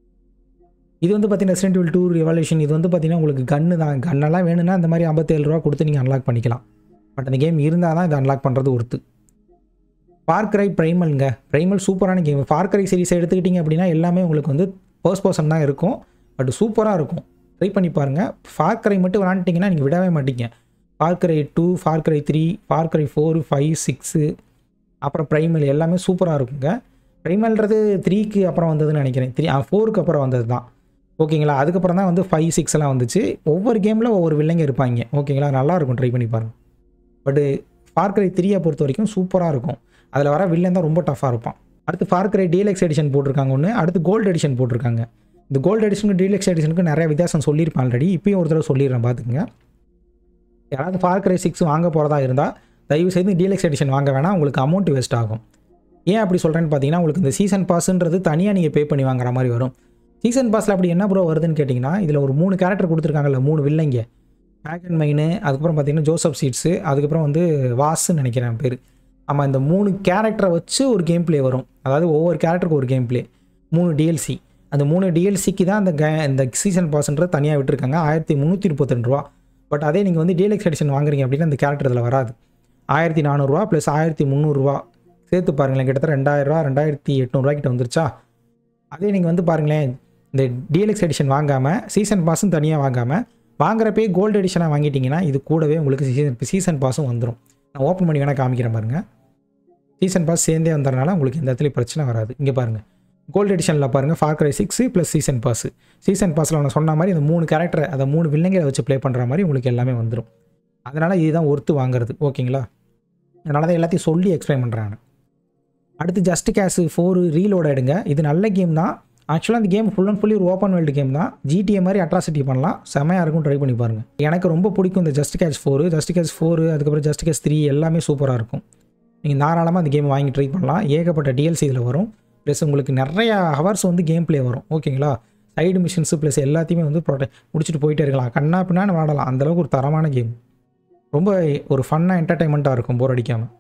இது வந்து பார்த்தீங்கன்னா ரெசிடென்ட் வில் டூ ரிவல்யூஷன் இது வந்து பார்த்தீங்கன்னா உங்களுக்கு கன்று தான் கன்னெல்லாம் வேணும்னா இந்த மாதிரி ஐம்பத்தேழு ரூபா கொடுத்து நீங்கள் அன்லாக் பண்ணிக்கலாம் பட் அந்த கேம் இருந்தால் தான் இதை அன்லாக் பண்ணுறது ஒருத்து பார்க்கரை ப்ரைமல்ங்க ப்ரைமல் சூப்பரான கேம் பார்க்கரை சீரிஸ் எடுத்துக்கிட்டிங்க அப்படின்னா எல்லாமே உங்களுக்கு வந்து ஃபர்ஸ்ட் பர்சன் தான் இருக்கும் பட் சூப்பராக இருக்கும் ட்ரை பண்ணி பாருங்கள் ஃபார்க்கரை மட்டும் விளாண்டுட்டிங்கன்னா நீங்கள் விடவே மாட்டீங்க Far Cry two Far Cry three Far Cry four five six அப்புறம் ப்ரைமல் எல்லாமே சூப்பராக இருக்குங்க ப்ரைமல்ன்றது த்ரீக்கு அப்புறம் வந்ததுன்னு நினைக்கிறேன் த்ரீ ஃபோருக்கு அப்புறம் வந்தது தான் ஓகேங்களா அதுக்கப்புறம் தான் வந்து ஃபைவ் சிக்ஸ் எல்லாம் வந்துச்சு ஒவ்வொரு கேமில் ஒவ்வொரு வில்லைங்க இருப்பாங்க ஓகேங்களா நல்லாயிருக்கும் ட்ரை பண்ணி பாருங்கள் பட்டு ஃபார்க்கரை த்ரீயை பொறுத்த வரைக்கும் சூப்பராக இருக்கும் அதில் வர வில்லன் தான் ரொம்ப டஃப்பாக இருப்பான் அடுத்து ஃபார்க்கரை டிஎல்எக்ஸ் எடிஷன் போட்டிருக்காங்க ஒன்று அடுத்து கோல்டு எடிஷன் போட்டிருக்காங்க இந்த கோல்டு எடிஷனுக்கு டீலக்ஸ் எடிஷனுக்கு நிறைய வித்தியாசம் சொல்லியிருப்பேன் ஆல்ரெடி இப்பயும் ஒரு தடவை சொல்லிடுறேன் பார்த்துக்குங்க யாராவது ஃபார்க்கரை சிக்ஸ் வாங்க போகிறதா இருந்தால் தயவு செய்து டீலக்ஸ் எடிஷன் வாங்க வேணாம் உங்களுக்கு அமௌண்ட் வேஸ்ட் ஆகும் ஏன் அப்படி சொல்கிறேன்னு பார்த்தீங்கன்னா உங்களுக்கு இந்த சீசன் பாஸ்ன்றது தனியாக நீங்கள் பே பண்ணி வாங்குற மாதிரி வரும் சீசன் பாஸில் அப்படி என்ன ப்ரோ வருதுன்னு கேட்டிங்கன்னா இதில் ஒரு மூணு கேரக்டர் கொடுத்துருக்காங்கல்ல மூணு வில்லைங்க பேக்கன் மைனு அதுக்கப்புறம் பார்த்தீங்கன்னா ஜோசப் சீட்ஸு அதுக்கப்புறம் வந்து வாஸ்ன்னு நினைக்கிறேன் பேர் ஆமாம் இந்த மூணு கேரக்டரை வச்சு ஒரு கேம் ப்ளே வரும் அதாவது ஒவ்வொரு கேரக்டருக்கு ஒரு கேம் ப்ளே மூணு டிஎல்சி அந்த மூணு டிஎல்சிக்கு தான் அந்த கே இந்த சீசன் பாஸ்ன்றது தனியாக விட்டுருக்காங்க ஆயிரத்தி முந்நூற்றி முப்பத்திரெண்டு ரூபா பட் அதே நீங்கள் வந்து டிஎல்எக்ஸ் எடிஷன் வாங்குறீங்க அப்படின்னா அந்த கேரக்டர் இதில் வராது ஆயிரத்தி நானூறுரூவா ப்ளஸ் ஆயிரத்தி முந்நூறுரூவா சேர்த்து பாருங்களேன் கிட்டத்தட்ட ரெண்டாயிரரூவா ரெண்டாயிரத்தி எட்நூறுவா கிட்ட வந்துருச்சா அதே நீங்கள் வந்து பாருங்களேன் இந்த டிஎல்எக்ஸ் எடிஷன் வாங்காமல் சீசன் பாஸும் தனியாக வாங்காமல் வாங்குறப்பே கோல்டு எடிஷனாக வாங்கிட்டீங்கன்னா இது கூடவே உங்களுக்கு சீசன் சீசன் பாஸும் வந்துடும் நான் ஓப்பன் பண்ணி வேணால் காமிக்கிறேன் பாருங்கள் சீசன் பாஸ் சேர்ந்தே வந்ததுனால உங்களுக்கு எந்த இடத்துலையும் பிரச்சனை வராது இங்கே பாருங்கள் கோல்டு எடிஷனில் பாருங்கள் Far Cry six plus season pass season பாஸில் நான் சொன்ன மாதிரி அந்த மூணு கேரக்டர் அதை மூணு வில்லங்களை வச்சு ப்ளே பண்ணுற மாதிரி உங்களுக்கு எல்லாமே வந்துடும் அதனால் இதுதான் ஒர்த்து வாங்குறது ஓகேங்களா அதனால தான் எல்லாத்தையும் சொல்லி எக்ஸ்பிளைன் பண்ணுறாங்க அடுத்து ஜஸ்ட் கேஸ் ஃபோரு ரீலோட எடுங்க இது நல்ல கேம் தான் ஆக்சுவலாக அந்த கேம் ஃபுல் அண்ட் ஃபுல்லி ஒரு ஓப்பன் வேர்ல்டு கேம் தான் ஜிடிஏ மாதிரி அட்ராசிட்டி பண்ணலாம் செமையாக இருக்கும் ட்ரை பண்ணி பாருங்கள் எனக்கு ரொம்ப பிடிக்கும் இந்த Just Cause four Just Cause four அதுக்கப்புறம் ஜஸ்ட் கேஸ் த்ரீ எல்லாமே சூப்பராக இருக்கும் நீங்கள் தாராளமாக அந்த கேம் வாங்கி ட்ரை பண்ணலாம் ஏகப்பட்ட டிஎல்சி இதில் வரும் ப்ளஸ் உங்களுக்கு நிறையா ஹவர்ஸ் வந்து கேம் ப்ளே வரும் ஓகேங்களா சைடு மிஷின்ஸு ப்ளஸ் எல்லாத்தையுமே வந்து ப்ரொடெ முடிச்சுட்டு போயிட்டே இருக்கலாம் கண்ணா பின்னான்னு விளாடலாம் அந்தளவுக்கு ஒரு தரமான கேம் ரொம்ப ஒரு ஃபன்னாக என்டர்டைன்மெண்ட்டாக இருக்கும் போர் அடிக்காமல்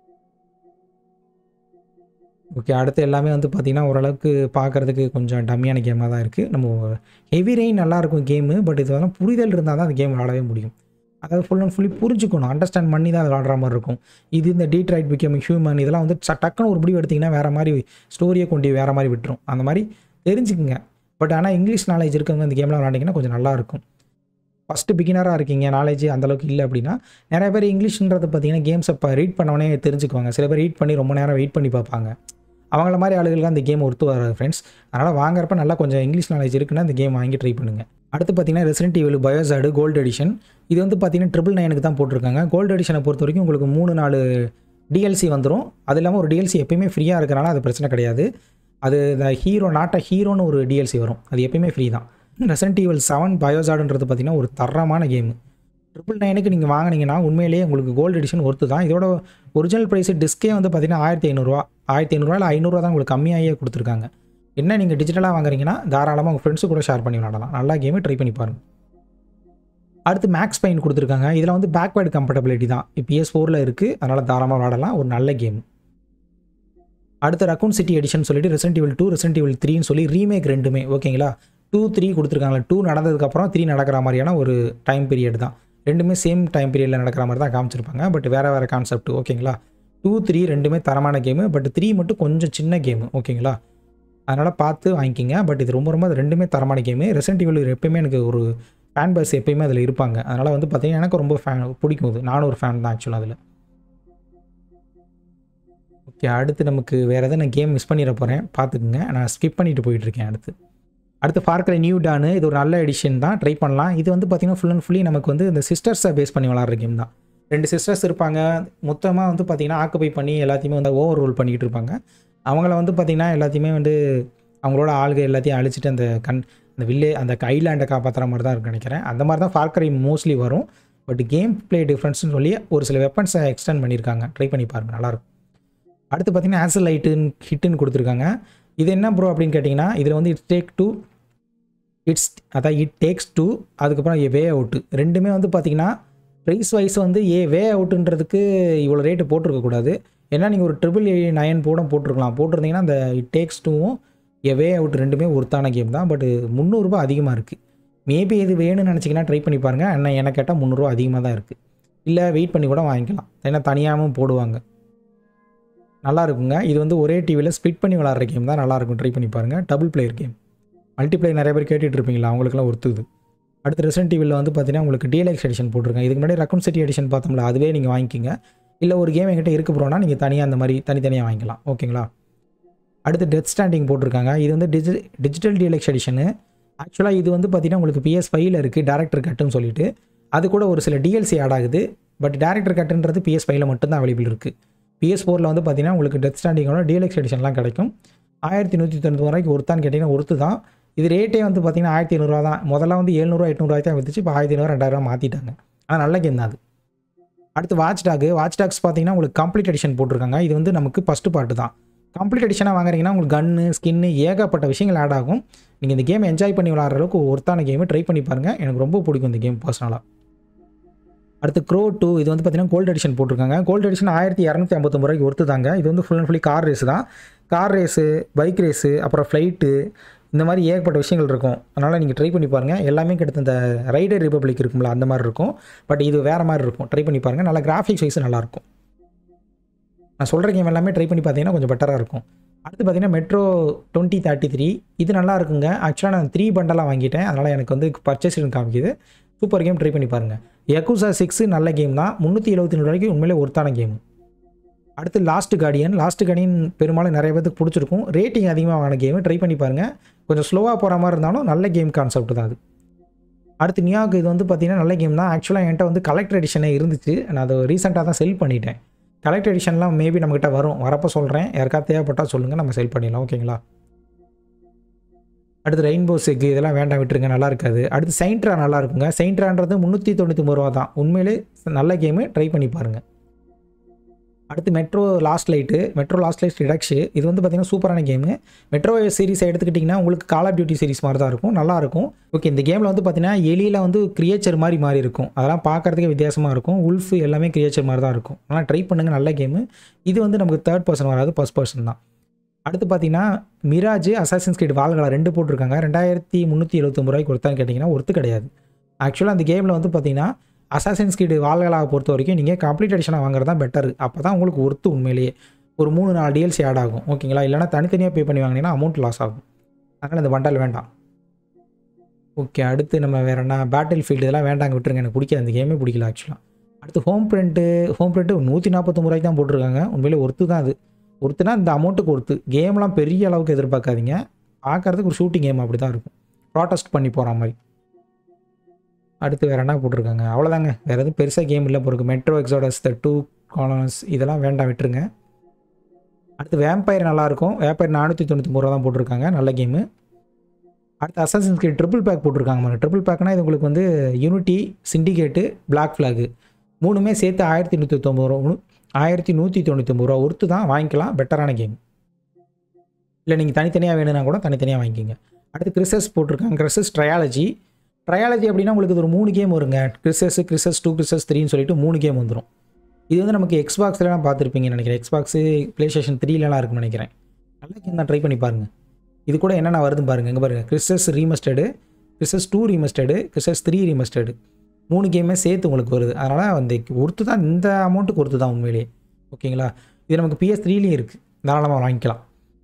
ஓகே அடுத்து எல்லாமே வந்து பார்த்திங்கன்னா ஓரளவுக்கு பார்க்குறதுக்கு கொஞ்சம் டம்மியான கேமாக தான் இருக்குது நம்ம ஹெவி ரெயின் நல்லாயிருக்கும் கேமு பட் இது வந்து புரிதல் இருந்தால் தான் அந்த கேம் விளாடவே முடியும் அதாவது ஃபுல் அண்ட் ஃபுல்லி புரிஞ்சுக்கணும் அண்டர்ஸ்டாண்ட் பண்ணி தான் அது விளாடுற மாதிரி இருக்கும் இது இந்த டீட்ரைட் பிகம் ஹியூமன் இதெல்லாம் வந்து ச- டக்குன்னு ஒரு முடிவு எடுத்திங்கன்னா வேறு மாதிரி ஸ்டோரியை கொண்டு வேறு மாதிரி விட்டுரும் அந்த மாதிரி தெரிஞ்சுக்குங்க பட் ஆனால் இங்கிலீஷ் நாலேஜ் இருக்கவங்க இந்த கேம்லாம் விளாண்டிங்கன்னா கொஞ்சம் நல்லாயிருக்கும் ஃபஸ்ட்டு பிகினராக இருக்கீங்க நாலேஜ் அந்தளவுக்கு இல்லை அப்படின்னா நிறைய பேர் இங்கிலீஷ்ன்றது பார்த்தீங்கன்னா கேம்ஸை இப்போ ரீட் பண்ணவனே தெரிஞ்சுக்குவாங்க சில பேர் ரீட் பண்ணி ரொம்ப நேரம் வெயிட் பண்ணி பார்ப்பாங்க அவங்கள மாதிரி ஆளுகளுக்கு அந்த கேம் ஒர்த்து வராது ஃப்ரெண்ட்ஸ் அதனால் வாங்குறப்ப நல்லா கொஞ்சம் இங்கிலீஷ் நாலேஜ் இருக்குன்னா இந்த கேம் வாங்கி ட்ரை பண்ணுங்கள் அடுத்து பார்த்தீங்கன்னா Resident Evil Biohazard gold edition இது வந்து பார்த்தீங்கன்னா ட்ரிபிள் நைனுக்கு தான் போட்டிருக்காங்க கோல்டு எடிஷனை பொறுத்த வரைக்கும் உங்களுக்கு மூணு நாலு டிஎல்சி வந்துடும் அது இல்லாமல் ஒரு டிஎல்சி எப்பயுமே ஃப்ரீயாக இருக்கிறனால அது பிரச்சனை கிடையாது அது இந்த ஹீரோ நாட்ட ஹீரோன்னு ஒரு டிஎல்சி வரும் அது எப்பயுமே ஃப்ரீ தான் ரெசன்ட் ஈவல் செவன் பயோசாடுன்றது பார்த்தீங்கன்னா ஒரு தரமான கேமு ட்ரிபிள் நைனுக்கு நீங்கள் வாங்குனீங்கன்னா உண்மையிலேயே உங்களுக்கு கோல்டு எடிஷன் ஒர்த்து தான் இதோட ஒரிஜினல் ப்ரைஸ் டிஸ்கே வந்து பார்த்தீங்கன்னா ஆயிரத்தி ஐநூறுரூவா ஆயிரத்தி ஐநூறுரூவா இல்லை ஐநூறுரூவா தான் உங்களுக்கு கம்மியாகவே கொடுத்துருக்காங்க என்ன நீங்கள் டிஜிட்டலாக வாங்குறீங்கன்னா தாராளமாக உங்கள் ஃப்ரெண்ட்ஸு கூட ஷேர் பண்ணி விளாடலாம் நல்லா கேமே ட்ரை பண்ணி பாருங்கள் அடுத்து மேக்ஸ் பெயின் கொடுத்துருக்காங்க இதில் வந்து பேக்வேர்டு கம்பேட்டபிலிட்டி தான் பிஎஸ் ஃபோரில் இருக்குது அதனால் தாராளமாக விளாடலாம் ஒரு நல்ல கேம் அடுத்து ரக்கூன் சிட்டி எடிஷன் சொல்லிட்டு Resident Evil two Resident Evil த்ரீன்னு சொல்லி ரீமேக் ரெண்டுமே ஓகேங்களா டூ த்ரீ கொடுத்துருக்காங்களா டூ நடந்ததுக்கப்புறம் த்ரீ நடக்கிற மாதிரியான ஒரு டைம் பீரியட் தான் ரெண்டுமே சேம் டைம் பீரியடில் நடக்கிற மாதிரி தான் காமிச்சிருப்பாங்க பட் வேறு வேறு கான்செப்ட் ஓகேங்களா டூ த்ரீ ரெண்டுமே தரமான கேமு பட் த்ரீ மட்டும் கொஞ்சம் சின்ன கேமு ஓகேங்களா அதனால் பார்த்து வாங்கிக்கிங்க பட் இது ரொம்ப ரொம்ப அது ரெண்டுமே தரமான கேமு ரெசன்ட் இவல் எப்பயுமே எனக்கு ஒரு ஃபேன் பஸ் எப்பயுமே அதில் இருப்பாங்க அதனால் வந்து பார்த்தீங்கன்னா எனக்கு ரொம்ப ஃபேன் பிடிக்கும் இது நானும் ஒரு ஃபேன் தான் ஆக்சுவலாக அதில் ஓகே அடுத்து நமக்கு வேறு எதாவது நான் கேம் மிஸ் பண்ணிட போகிறேன் பார்த்துக்குங்க நான் ஸ்கிப் பண்ணிட்டு போயிட்டுருக்கேன் அடுத்து அடுத்து பார்க்குற நியூ டானு இது ஒரு நல்ல எடிஷன் தான் ட்ரை பண்ணலாம் இது வந்து பார்த்திங்கன்னா ஃபுல் அண்ட் ஃபுல்லி நமக்கு வந்து இந்த சிஸ்டர்ஸை பேஸ் பண்ணி விளாட்ற கேம் தான் ரெண்டு சிஸ்டர்ஸ் இருப்பாங்க மொத்தமாக வந்து பார்த்திங்கன்னா ஆக்குபை பண்ணி எல்லாத்தையுமே வந்து ஓவர் ரோல் பண்ணிக்கிட்டு இருப்பாங்க அவங்கள வந்து பார்த்திங்கன்னா எல்லாத்தையுமே வந்து அவங்களோட ஆளுக எல்லாத்தையும் அழிச்சிட்டு அந்த கண் அந்த வில்லே அந்த ஐலாண்டை காப்பாற்றுற மாதிரி தான் இருக்குன்னு நினைக்கிறேன் அந்த மாதிரி தான் ஃபார்க்கரை மோஸ்ட்லி வரும் பட் கேம் ப்ளே டிஃப்ரென்ஸ்னு சொல்லி ஒரு சில வெப்பன்ஸை எக்ஸ்டெண்ட் பண்ணியிருக்காங்க ட்ரை பண்ணி பாருங்கள் நல்லாயிருக்கும் அடுத்து பார்த்தீங்கன்னா ஆசல் லைட்டுன்னு ஹிட்டுன்னு கொடுத்துருக்காங்க இது என்ன ப்ரோ அப்படின்னு கேட்டிங்கன்னா இதில் வந்து இட்ஸ் டேக் டூ இட்ஸ் அதான் இட் டேக்ஸ் டூ அதுக்கப்புறம் ஏ வே அவுட்டு ரெண்டுமே வந்து பார்த்தீங்கன்னா ப்ரைஸ் வைஸ் வந்து ஏ வே அவுட்டுன்றதுக்கு இவ்வளோ ரேட்டு போட்டிருக்கக்கூடாது ஏன்னா நீங்கள் ஒரு ட்ரிபிள் ஏ நயன் போட போட்டிருக்கலாம் போட்டிருந்தீங்கன்னா அந்த இட் டேக்ஸ் டூவும் ஏ வே அவுட் ரெண்டுமே ஒருத்தான கேம் தான் பட் முந்நூறுரூபா அதிகமாக இருக்குது மேபி இது வேணும்னு நினச்சிங்கன்னா ட்ரை பண்ணி பாருங்கள் ஆனால் எனக்கு கேட்டால் முந்நூறுரூவா அதிகமாக தான் இருக்குது இல்லை வெயிட் பண்ணி கூட வாங்கிக்கலாம் ஏன்னா தனியாகவும் போடுவாங்க நல்லா இருக்குங்க இது வந்து ஒரே டிவியில் ஸ்பிட் பண்ணி விளாட்ற கேம் தான் நல்லாயிருக்கும் ட்ரை பண்ணி பாருங்கள் டபுள் பிளேயர் கேம் மல்டிப்ளேயர் நிறைய பேர் கேட்டுட்டு இருப்பீங்களா அவங்களுக்குலாம் ஒருத்துது அடுத்து ரெசன்ட் டிவியில் வந்து பார்த்தீங்கன்னா உங்களுக்கு டிஎல்எக்ஸ் எடிஷன் போட்டிருக்கேன் இதுக்கு முன்னாடி ரக்குன் சிட்டி எடிஷன் பார்த்தோம்ல அதுவே நீங்கள் வாங்கிக்கிங்க இல்லை ஒரு கேம் என்கிட்ட இருக்க போகிறோன்னா நீங்கள் தனியாக அந்த மாதிரி தனித்தனியாக வாங்கிக்கலாம் ஓகேங்களா அடுத்து டெத் ஸ்டாண்டிங் போட்டிருக்காங்க இது வந்து டிஜி டிஜிட்டல் டிஎல்எக்ஸ் எடிஷனு ஆக்சுவலாக இது வந்து பார்த்தீங்கன்னா உங்களுக்கு பிஎஸ் ஃபைவ்ல இருக்குது டேரக்டர் கட்டுன்னு சொல்லிட்டு அது கூட ஒரு சில டிஎல்சி ஆட் ஆகுது பட் டேரக்டர் கட்டுன்றது பிஎஸ் ஃபைவ்ல மட்டும்தான் அவைலபிள் இருக்குது பிஎஸ் ஃபோரில் வந்து பார்த்தீங்கன்னா உங்களுக்கு டெத் ஸ்டாண்டிங்கோட டிஎல்எக்ஸ் எடிஷன்லாம் கிடைக்கும் ஆயிரத்தி நூற்றி தொண்ணூறு ரூபாய்க்கு ஒருத்தான்னு கேட்டிங்கன்னா ஒருத்து தான் இது ரேட்டே வந்து பார்த்தீங்கன்னா ஆயிரத்தி ஐநூறுரூவா தான் முதல்ல வந்து எழுநூறுவா எட்நூறுவாய் தான் வித்துச்சு இப்போ ஆயிரத்தி ஐநூறு ரெண்டாயிரம் மாற்றிட்டாங்க ஆனால் நல்ல கேம் தான் அது அடுத்து வாட்ச் டாக் வாட்ச் டாக்ஸ் பார்த்தீங்கன்னா உங்களுக்கு கம்ப்ளீட் எடிஷன் போட்டிருக்காங்க இது வந்து நமக்கு ஃபஸ்ட்டு பார்ட்டு தான் கம்ப்ளீட் எடிஷனாக வாங்குறீங்கன்னா உங்களுக்கு கன்னு ஸ்கின்னு ஏகப்பட்ட விஷயங்கள் ஆட் ஆகும் நீங்கள் இந்த கேம் என்ஜாய் பண்ணி விளாட்ற அளவுக்கு ஒருத்தான கேமை ட்ரை பண்ணி பாருங்கள் எனக்கு ரொம்ப பிடிக்கும் இந்த கேம் பர்சனலாக அடுத்து க்ரோ டூ இது வந்து பார்த்தீங்கன்னா கோல்டு எடிஷன் போட்டிருக்காங்க கோல்டு எடிஷன் ஆயிரத்தி இரநூத்தி ஐம்பத்தொம்பது ரூபாய்க்கு ஒருத்து தாங்க இது வந்து full and fully car race தான் கார் ரேஸு பைக் ரேஸு அப்புறம் ஃப்ளைட்டு இந்த மாதிரி ஏகப்பட்ட விஷயங்கள் இருக்கும் அதனால் நீங்கள் ட்ரை பண்ணி பாருங்கள் எல்லாமே கிட்டத்தட்ட இந்த ரைடர் ரிப்பப்ளிக் இருக்கும்ல அந்த மாதிரி இருக்கும் பட் இது வேறு மாதிரி இருக்கும் ட்ரை பண்ணி பாருங்கள் நல்லா கிராஃபிக்ஸ் வைஸ் நல்லாயிருக்கும் நான் சொல்கிற கேம் எல்லாமே ட்ரை பண்ணி பார்த்தீங்கன்னா கொஞ்சம் பெட்டராக இருக்கும் அடுத்து பார்த்தீங்கன்னா மெட்ரோ டுவெண்ட்டி தேர்ட்டி த்ரீ இது நல்லா இருக்குங்க ஆக்சுவலாக நான் த்ரீ பண்டலாக வாங்கிட்டேன் அதனால் எனக்கு வந்து பர்ச்சேஸ் காமிக்குது சூப்பர் கேம் ட்ரை பண்ணி பாருங்கள் யக்குசா சிக்ஸு நல்ல கேம் தான் முந்நூற்றி எழுபத்தி ரெண்டு ரூபாய்க்கு உண்மையிலே ஒருத்தான கேம் அடுத்து லாஸ்ட் கார்டியன் லாஸ்ட் கார்டியன் பெரும்பாலும் நிறைய பேருக்கு பிடிச்சிருக்கும் ரேட்டிங் அதிகமாக வாங்கின கேமு ட்ரை பண்ணி பாருங்கள் கொஞ்சம் ஸ்லோவாக போகிற மாதிரி இருந்தாலும் நல்ல கேம் கான்செப்ட் தான் அது அடுத்து நியூயார்க் இது வந்து பார்த்தீங்கன்னா நல்ல கேம் தான் ஆக்சுவலாக என்கிட்ட வந்து கலெக்டர் எடிஷனே இருந்துச்சு நான் அதை ரீசெண்டாக தான் செல் பண்ணிட்டேன் கலெக்டர் எடிஷன்லாம் மேபி நம்மகிட்ட வரும் வரப்போ சொல்கிறேன் யாருக்கா தேவைப்பட்டால் சொல்லுங்கள் நம்ம செல் பண்ணிடலாம் ஓகேங்களா அடுத்து ரெயின்போ செக் இதெல்லாம் வேண்டாம் விட்டுருங்க நல்லா இருக்காது அடுத்து செயின்ட்ரா நல்லா இருக்குங்க செயின்ட்ரான்றது முந்நூற்றி தொண்ணூற்றி ரூபா தான் உண்மையிலே நல்ல கேமு ட்ரை பண்ணி பாருங்கள் அடுத்து Metro Last Light Metro Last Light redux இது வந்து பார்த்தீங்கன்னா சூப்பரான கேமு மெட்ரோ சீரிஸ் எடுத்துக்கிட்டிங்கன்னா உங்களுக்கு கால் ஆஃப் டியூட்டி சீரிஸ் மாதிரி தான் இருக்கும் நல்லா இருக்கும் ஓகே இந்த கேமில் வந்து பார்த்தீங்கன்னா எலியில் வந்து கிரியேச்சர் மாதிரி மாறி இருக்கும் அதெல்லாம் பார்க்குறதுக்கே வித்தியாசமாக இருக்கும் உல்ஃப் எல்லாமே கிரியேச்சர் மாதிரி தான் இருக்கும் ஆனால் ட்ரை பண்ணுங்கள் நல்ல கேமு இது வந்து நமக்கு தேர்ட் பர்சன் வராது ஃபஸ்ட் பர்சன் தான் அடுத்து பார்த்தீங்கன்னா மிராஜ் அசாசின்ஸ் கிரீட் வால்களா ரெண்டு போட்டிருக்காங்க ரெண்டாயிரத்தி முந்நூற்றி எழுபத்தொம்பது ரூபாய்க்கு ஒருத்தான்னு கேட்டிங்கன்னா ஒருத்து கிடையாது ஆக்சுவலாக அந்த கேமில் வந்து பார்த்தீங்கன்னா அசாசின்ஸ் கிரீட் வால்களாக பொறுத்த வரைக்கும் நீங்கள் கம்ப்ளீட் எடிஷனாக வாங்குறது தான் பெட்டர் அப்போ தான் உங்களுக்கு ஒர்த்து உண்மையிலேயே ஒரு மூணு நாலு டிஎல்சி ஆட் ஆகும் ஓகேங்களா இல்லைனா தனித்தனியாக பே பண்ணி வாங்கினீங்கன்னா அமௌண்ட் லாஸ் ஆகும் அதனால் இந்த பண்டல் வேண்டாம் ஓகே அடுத்து நம்ம வேறு என்ன பேட்டில் ஃபீல்டு இதெல்லாம் வேண்டாங்க விட்டுருங்க எனக்கு பிடிக்காது அந்த கேமே பிடிக்கல ஆக்சுவலாக அடுத்து ஹோம் பிரிண்ட்டு ஹோம் பிரிண்ட்டு நூற்றி நாற்பத்தொம்பது ரூபாய்க்கு தான் போட்டிருக்காங்க உண்மையிலே ஒர்த்து தான் அது ஒருத்துனா இந்த அமௌண்ட்டுக்கு ஒருத்து கேம்லாம் பெரிய அளவுக்கு எதிர்பார்க்காதீங்க பார்க்குறதுக்கு ஒரு ஷூட்டிங் கேம் அப்படி தான் இருக்கும் ப்ராட்டஸ்ட் பண்ணி போகிற மாதிரி அடுத்து வேறு என்ன போட்டிருக்காங்க அவ்வளோதாங்க வேறு எதுவும் பெருசாக கேம் இல்லை போருக்கு Metro Exodus the two colonels இதெல்லாம் வேண்டாம் விட்டுருங்க அடுத்து வேம்பயர் நல்லாயிருக்கும் வேம்பயர் நானூற்றி தொண்ணூற்றி ரூபா தான் போட்டிருக்காங்க நல்ல கேமு அடுத்து அசாசின்ஸ் கிரீட் ட்ரிபிள் பேக் போட்டிருக்காங்க மாதிரி ட்ரிபிள் பேக்னால் இது உங்களுக்கு வந்து யூனிட்டி சிண்டிகேட்டு பிளாக் ஃப்ளாகு மூணுமே சேர்த்து ஆயிரத்தி நூற்றி தொண்ணூறு ரூபா ஆயிரத்தி நூற்றி தொண்ணூற்றி ரூபா ஒருத்து தான் வாங்கிக்கலாம் பெட்டரான கேம் இல்லை நீங்கள் தனித்தனியாக வேணும்னா கூட தனித்தனியாக வாங்கிக்கிங்க அடுத்து கிறிசஸ் போட்டிருக்காங்க கிறிசஸ் ட்ரையாலஜி ட்ரையாலஜி அப்படின்னா உங்களுக்கு இது ஒரு மூணு கேம் வருங்க கிறிசஸ் கிறிசஸ் டூ கிறிசஸ் த்ரீன்னு சொல்லிட்டு மூணு கேம் வந்துடும் இது வந்து நமக்கு எக்ஸ்பாக்ஸ்லாம் பார்த்துருப்பீங்கன்னு நினைக்கிறேன் எக்ஸ்பாக்ஸு ப்ளே ஸ்டேஷன் த்ரீலலாம் இருக்குன்னு நினைக்கிறேன் நல்ல கேம் தான் ட்ரை பண்ணி பாருங்கள் இது கூட என்னென்ன வருதுன்னு பாருங்கள் இங்கே பாருங்கள் கிறிசஸ் ரீமஸ்டடு கிறிசஸ் டூ ரீமஸ்டடு கிறிசஸ் த்ரீ ரீமஸ்டடு மூணு கேமே சேர்த்து உங்களுக்கு வருது அதனால் அந்த ஒருத்து தான் இந்த அமௌண்ட்டுக்கு ஒருத்து தான் உண்மையிலேயே ஓகேங்களா இது நமக்கு பிஎஸ் த்ரீலேயும் இருக்குது தாராளமாக வாங்கிக்கலாம்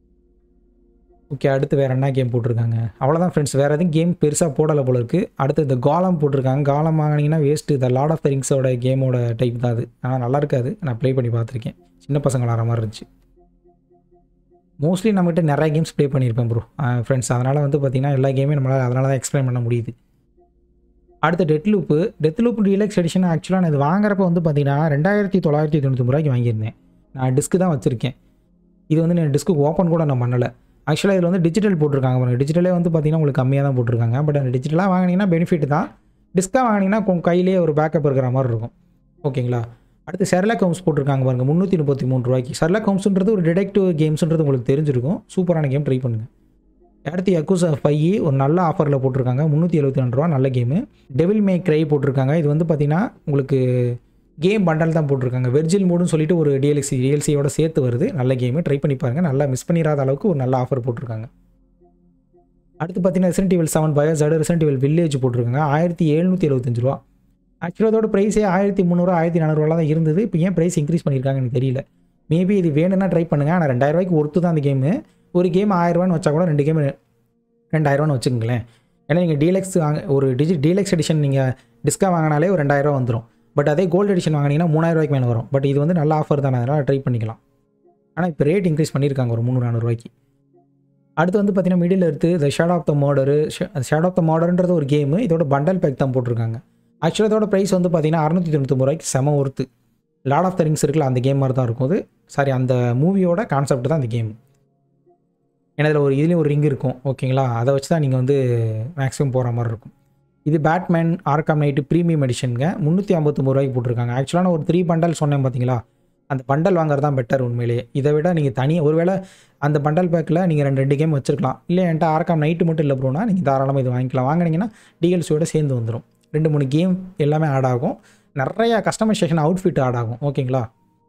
ஓகே அடுத்து வேறு என்ன கேம் போட்டிருக்காங்க அவ்வளோதான் ஃப்ரெண்ட்ஸ் வேறு எதுவும் கேம் பெருசாக போடலை போல இருக்குது அடுத்து இந்த காலம் போட்டிருக்காங்க காலம் வாங்கினீங்கன்னா வேஸ்ட்டு இந்த லார்ட் ஆஃப் த ரிங்ஸோட கேமோட டைப் தான் அது ஆனால் நல்லா இருக்காது நான் ப்ளே பண்ணி பார்த்துருக்கேன் சின்ன பசங்க விளாட்ற மாதிரி இருந்துச்சு மோஸ்ட்லி நம்மகிட்ட நிறைய கேம்ஸ் ப்ளே பண்ணியிருப்பேன் ப்ரோ ஃப்ரெண்ட்ஸ் அதனால் வந்து பார்த்திங்கன்னா எல்லா கேமே நம்மளால் அதனால தான் எக்ஸ்பிளைன் பண்ண முடியுது அடுத்து Deathloop Deathloop deluxe edition ஆக்சுவலாக நான் இது வாங்குறப்ப வந்து பார்த்தீங்கன்னா ரெண்டாயிரத்தி தொள்ளாயிரத்தி தொண்ணூற்றி ரூபாய்க்கு வாங்கியிருந்தேன் நான் டிஸ்க்கு தான் வச்சுருக்கேன் இது வந்து நான் டிஸ்க்கு ஓப்பன் கூட நான் பண்ணலை ஆக்சுவலாக இதில் வந்து டிஜிட்டல் போட்டிருக்காங்க பாருங்க டிஜிட்டலே வந்து பார்த்தீங்கன்னா உங்களுக்கு கம்மியாக தான் போட்டிருக்காங்க பட் அந்த டிஜிட்டலாக வாங்கினீங்கன்னா பெனிஃபிட் தான் டிஸ்க்காக வாங்கினீங்கன்னா உங்க கையிலேயே ஒரு பேக்கப் இருக்கிற மாதிரி இருக்கும் ஓகேங்களா அடுத்து செர்லக் ஹோம்ஸ் போட்டிருக்காங்க பாருங்க முந்நூற்றி முப்பத்தி மூணு ரூபாய்க்கு செர்லக் ஹோம்ஸ்ன்றது ஒரு டிடெக்டிவ் கேம்ஸ்ன்றது உங்களுக்கு தெரிஞ்சிருக்கும் சூப்பரான கேம் ட்ரை பண்ணுங்கள் அடுத்து யக்குசா ஃபைவ் ஒரு நல்ல ஆஃபரில் போட்டிருக்காங்க முந்நூற்றி எழுபத்தி ரெண்டு ரூபா நல்ல கேமு டெவில் மே க்ரை போட்டிருக்காங்க இது வந்து பார்த்தீங்கன்னா உங்களுக்கு கேம் பண்டல் தான் போட்டிருக்காங்க வெர்ஜில் மோடுன்னு சொல்லிட்டு ஒரு டிஎல்சி டிஎல்சியோட சேர்த்து வருது நல்ல கேமு ட்ரை பண்ணி பாருங்கள் நல்லா மிஸ் பண்ணிடாத அளவுக்கு ஒரு நல்ல ஆஃபர் போட்டிருக்காங்க அடுத்து பார்த்தீங்கன்னா ரெசன்ட் இவல் செவன் பயஸ் அடு ரெசன்ட் இவல் வில்லேஜ் போட்டிருக்காங்க ஆயிரத்தி எழுநூற்றி எழுபத்தஞ்சு ரூபா ஆக்சுவலாக அதோட ப்ரைஸே ஆயிரத்தி முந்நூறு ஆயிரத்தி நானூறுவா தான் இருந்தது இப்போ ஏன் ப்ரைஸ் இன்க்ரீஸ் பண்ணியிருக்காங்க எனக்கு தெரியல மேபி இது வேணும்னா ட்ரை பண்ணுங்கள் ஆனால் ரெண்டாயிரம் ரூபாய்க்கு ஒருத்து தான் அந்த கேமு ஒரு கேம் ஆயிரரூவான்னு வச்சா கூட ரெண்டு கேம் ரெண்டாயிரரூவான்னு வச்சுக்கோங்களேன் ஏன்னா நீங்கள் டீலக்ஸ் வாங்க ஒரு டிஜி டீலக்ஸ் எடிஷன் நீங்கள் டிஸ்கா வாங்கினாலே ஒரு ரெண்டாயிரரூவா வந்துடும் பட் அதே கோல்டு எடிஷன் வாங்கினீங்கன்னா மூணாயிரம் ரூபாய்க்கு மேலே வரும் பட் இது வந்து நல்ல ஆஃபர் தானே அதனால் ட்ரை பண்ணிக்கலாம் ஆனால் இப்போ ரேட் இன்க்ரீஸ் பண்ணியிருக்காங்க ஒரு முந்நூறு நானூறுரூவாய்க்கு அடுத்து வந்து பார்த்தீங்கன்னா மிடில் எடுத்து the shadow of the Mordor shadow of the மாடர்ன்றது ஒரு கேமு இதோட பண்டல் பேக் தான் போட்டிருக்காங்க ஆக்சுவலாக இதோட ப்ரைஸ் வந்து பார்த்தீங்கன்னா அறுநூற்றி தொண்ணூத்தொம்பது ரூபாய்க்கு செம worth Lord of the Rings இருக்குல்ல அந்த கேம் மாதிரி தான் இருக்கும் அது சாரி அந்த மூவியோட கான்செப்ட் தான் அந்த கேம் ஏன்னா இதில் ஒரு இதுலேயும் ஒரு ரிங் இருக்கும் ஓகேங்களா அதை வச்சு தான் நீங்கள் வந்து மேக்ஸிமம் போகிற மாதிரி இருக்கும் இது பேட்மேன் ஆர்காம் நைட்டு ப்ரீமியம் எடிஷனுங்க முந்நூற்றி ஐம்பத்தொம்பது ரூபாய்க்கு போட்டிருக்காங்க ஆக்சுவலான ஒரு த்ரீ பண்டல் சொன்னேன் பார்த்தீங்களா அந்த பண்டல் வாங்குறது தான் பெட்டர் உண்மையிலேயே இதை விட நீங்கள் தனியாக ஒருவேளை அந்த பண்டல் பேக்கில் நீங்கள் ரெண்டு ரெண்டு கேம் வச்சிருக்கலாம் இல்லை என்கிட்ட ஆர்காம் நைட்டு மட்டும் இல்லை ப்ரோனா நீங்கள் தாராளமாக இது வாங்கிக்கலாம் வாங்கினீங்கன்னா டிஎல்சியோட சேர்ந்து வந்துடும் ரெண்டு மூணு கேம் எல்லாமே ஆட் ஆகும் நிறையா கஸ்டமைசேஷன் அவுட்ஃபிட் ஆட் ஆகும் ஓகேங்களா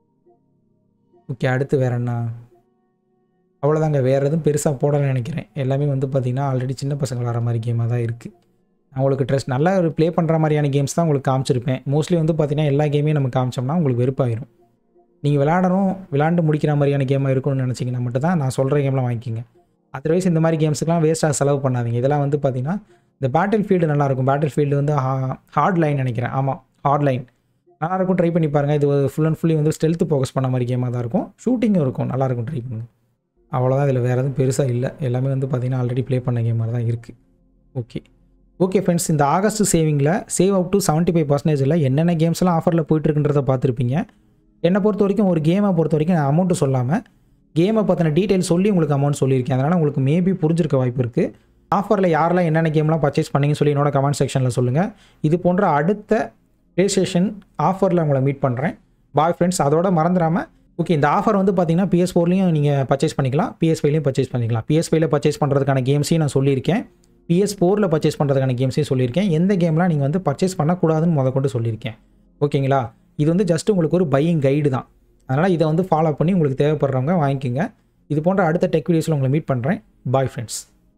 ஓகே அடுத்து வேறு என்ன அவ்வளோதாங்க வேறு எதுவும் பெருசாக போடலைன்னு நினைக்கிறேன் எல்லாமே வந்து பார்த்திங்கன்னா ஆல்ரெடி சின்ன பசங்க வர மாதிரி கேமாக தான் இருக்குது உங்களுக்கு ட்ரெஸ் நல்லா ஒரு ப்ளே பண்ணுற மாதிரியான கேம்ஸ் தான் உங்களுக்கு காமிச்சிருப்பேன் மோஸ்ட்லி வந்து பார்த்திங்கன்னா எல்லா கேமையும் நம்ம காமிச்சோம்னா உங்களுக்கு வெறுப்பாயிரும் நீங்கள் விளையாடணும் விளையாண்டு முடிக்கிற மாதிரியான கேமாக இருக்கும்னு நினச்சிங்கன்னா மட்டும் தான் நான் சொல்கிற கேம்லாம் வாங்கிக்கிங்க அதர்வைஸ் இந்த மாதிரி கேம்ஸுக்குலாம் வேஸ்ட்டாக செலவு பண்ணாதீங்க இதெல்லாம் வந்து பார்த்தீங்கன்னா இந்த பேட்டில் ஃபீல்டு நல்லாயிருக்கும் பேட்டில் ஃபீல்டு வந்து ஹார்ட் லைன் நினைக்கிறேன் ஆமாம் ஹார்ட் லைன் நல்லாயிருக்கும் ட்ரை பண்ணி பாருங்கள் இது ஃபுல் அண்ட் ஃபுல்லி வந்து ஸ்டெல்த்து ஃபோக்கஸ் பண்ண மாதிரி கேமாக தான் இருக்கும் ஷூட்டிங்கும் இருக்கும் நல்லாயிருக்கும் ட்ரை பண்ணுங்க அவ்வளோதான் இதில் வேறு எதுவும் பெருசாக இல்லை எல்லாமே வந்து பார்த்தீங்கன்னா ஆல்ரெடி ப்ளே பண்ண கேம் மாதிரி தான் இருக்குது ஓகே ஓகே ஃப்ரெண்ட்ஸ் இந்த ஆகஸ்ட் சேவிங்கில் save up to seventy five பர்சன்டேஜில் என்னென்ன கேம்ஸ்லாம் ஆஃபரில் போயிட்டுருக்குன்றதை பார்த்துருப்பீங்க என்னை பொறுத்த வரைக்கும் ஒரு கேமை பொறுத்த வரைக்கும் நான் அமௌண்ட்டு சொல்லாமல் கேமை பற்றின டீட்டெயில் சொல்லி உங்களுக்கு அமௌண்ட் சொல்லியிருக்கேன் அதனால் உங்களுக்கு மேபி புரிஞ்சிருக்க வாய்ப்பு இருக்குது ஆஃபரில் யாரெல்லாம் என்னென்ன கேம்லாம் பர்ச்சேஸ் பண்ணீங்கன்னு சொல்லி என்னோட கமெண்ட் செக்ஷனில் சொல்லுங்கள் இது போன்ற அடுத்த ப்ளே ஸ்டேஷன் ஆஃபரில் உங்களை மீட் பண்ணுறேன் பாய் ஃப்ரெண்ட்ஸ் அதோட மறந்துடாமல் ஓகே இந்த ஆஃபர் வந்து பார்த்தீங்கன்னா பிஎஸ் ஃபோர்லேயும் நீங்கள் பர்ச்சேஸ் பண்ணிக்கலாம் பிஎஸ் ஃபைவ்லையும் பர்ச்சேஸ் பண்ணிக்கலாம் பிஎஸ் ஃபைவ்ல பர்ச்சேஸ் பண்ணுறதுக்கான கேம்ஸையும் நான் சொல்லியிருக்கேன் பிஎஸ் ஃபோரில் பர்ச்சேஸ் பண்ணுறதுக்கான கேம்ஸையும் சொல்லியிருக்கேன் எந்த கேம்லாம் நீங்கள் வந்து பர்ச்சேஸ் பண்ணக்கூடாதுன்னு முத கொண்டு சொல்லியிருக்கேன் ஓகேங்களா இது வந்து ஜஸ்ட் உங்களுக்கு ஒரு பையிங் கைடு தான் அதனால் இதை வந்து ஃபாலோ பண்ணி உங்களுக்கு தேவைப்படுறவங்க வாங்கிக்கோங்க இது போன்ற அடுத்த டெக் வீடியோஸில் உங்களை மீட் பண்ணுறேன் பாய் ஃப்ரெண்ட்ஸ்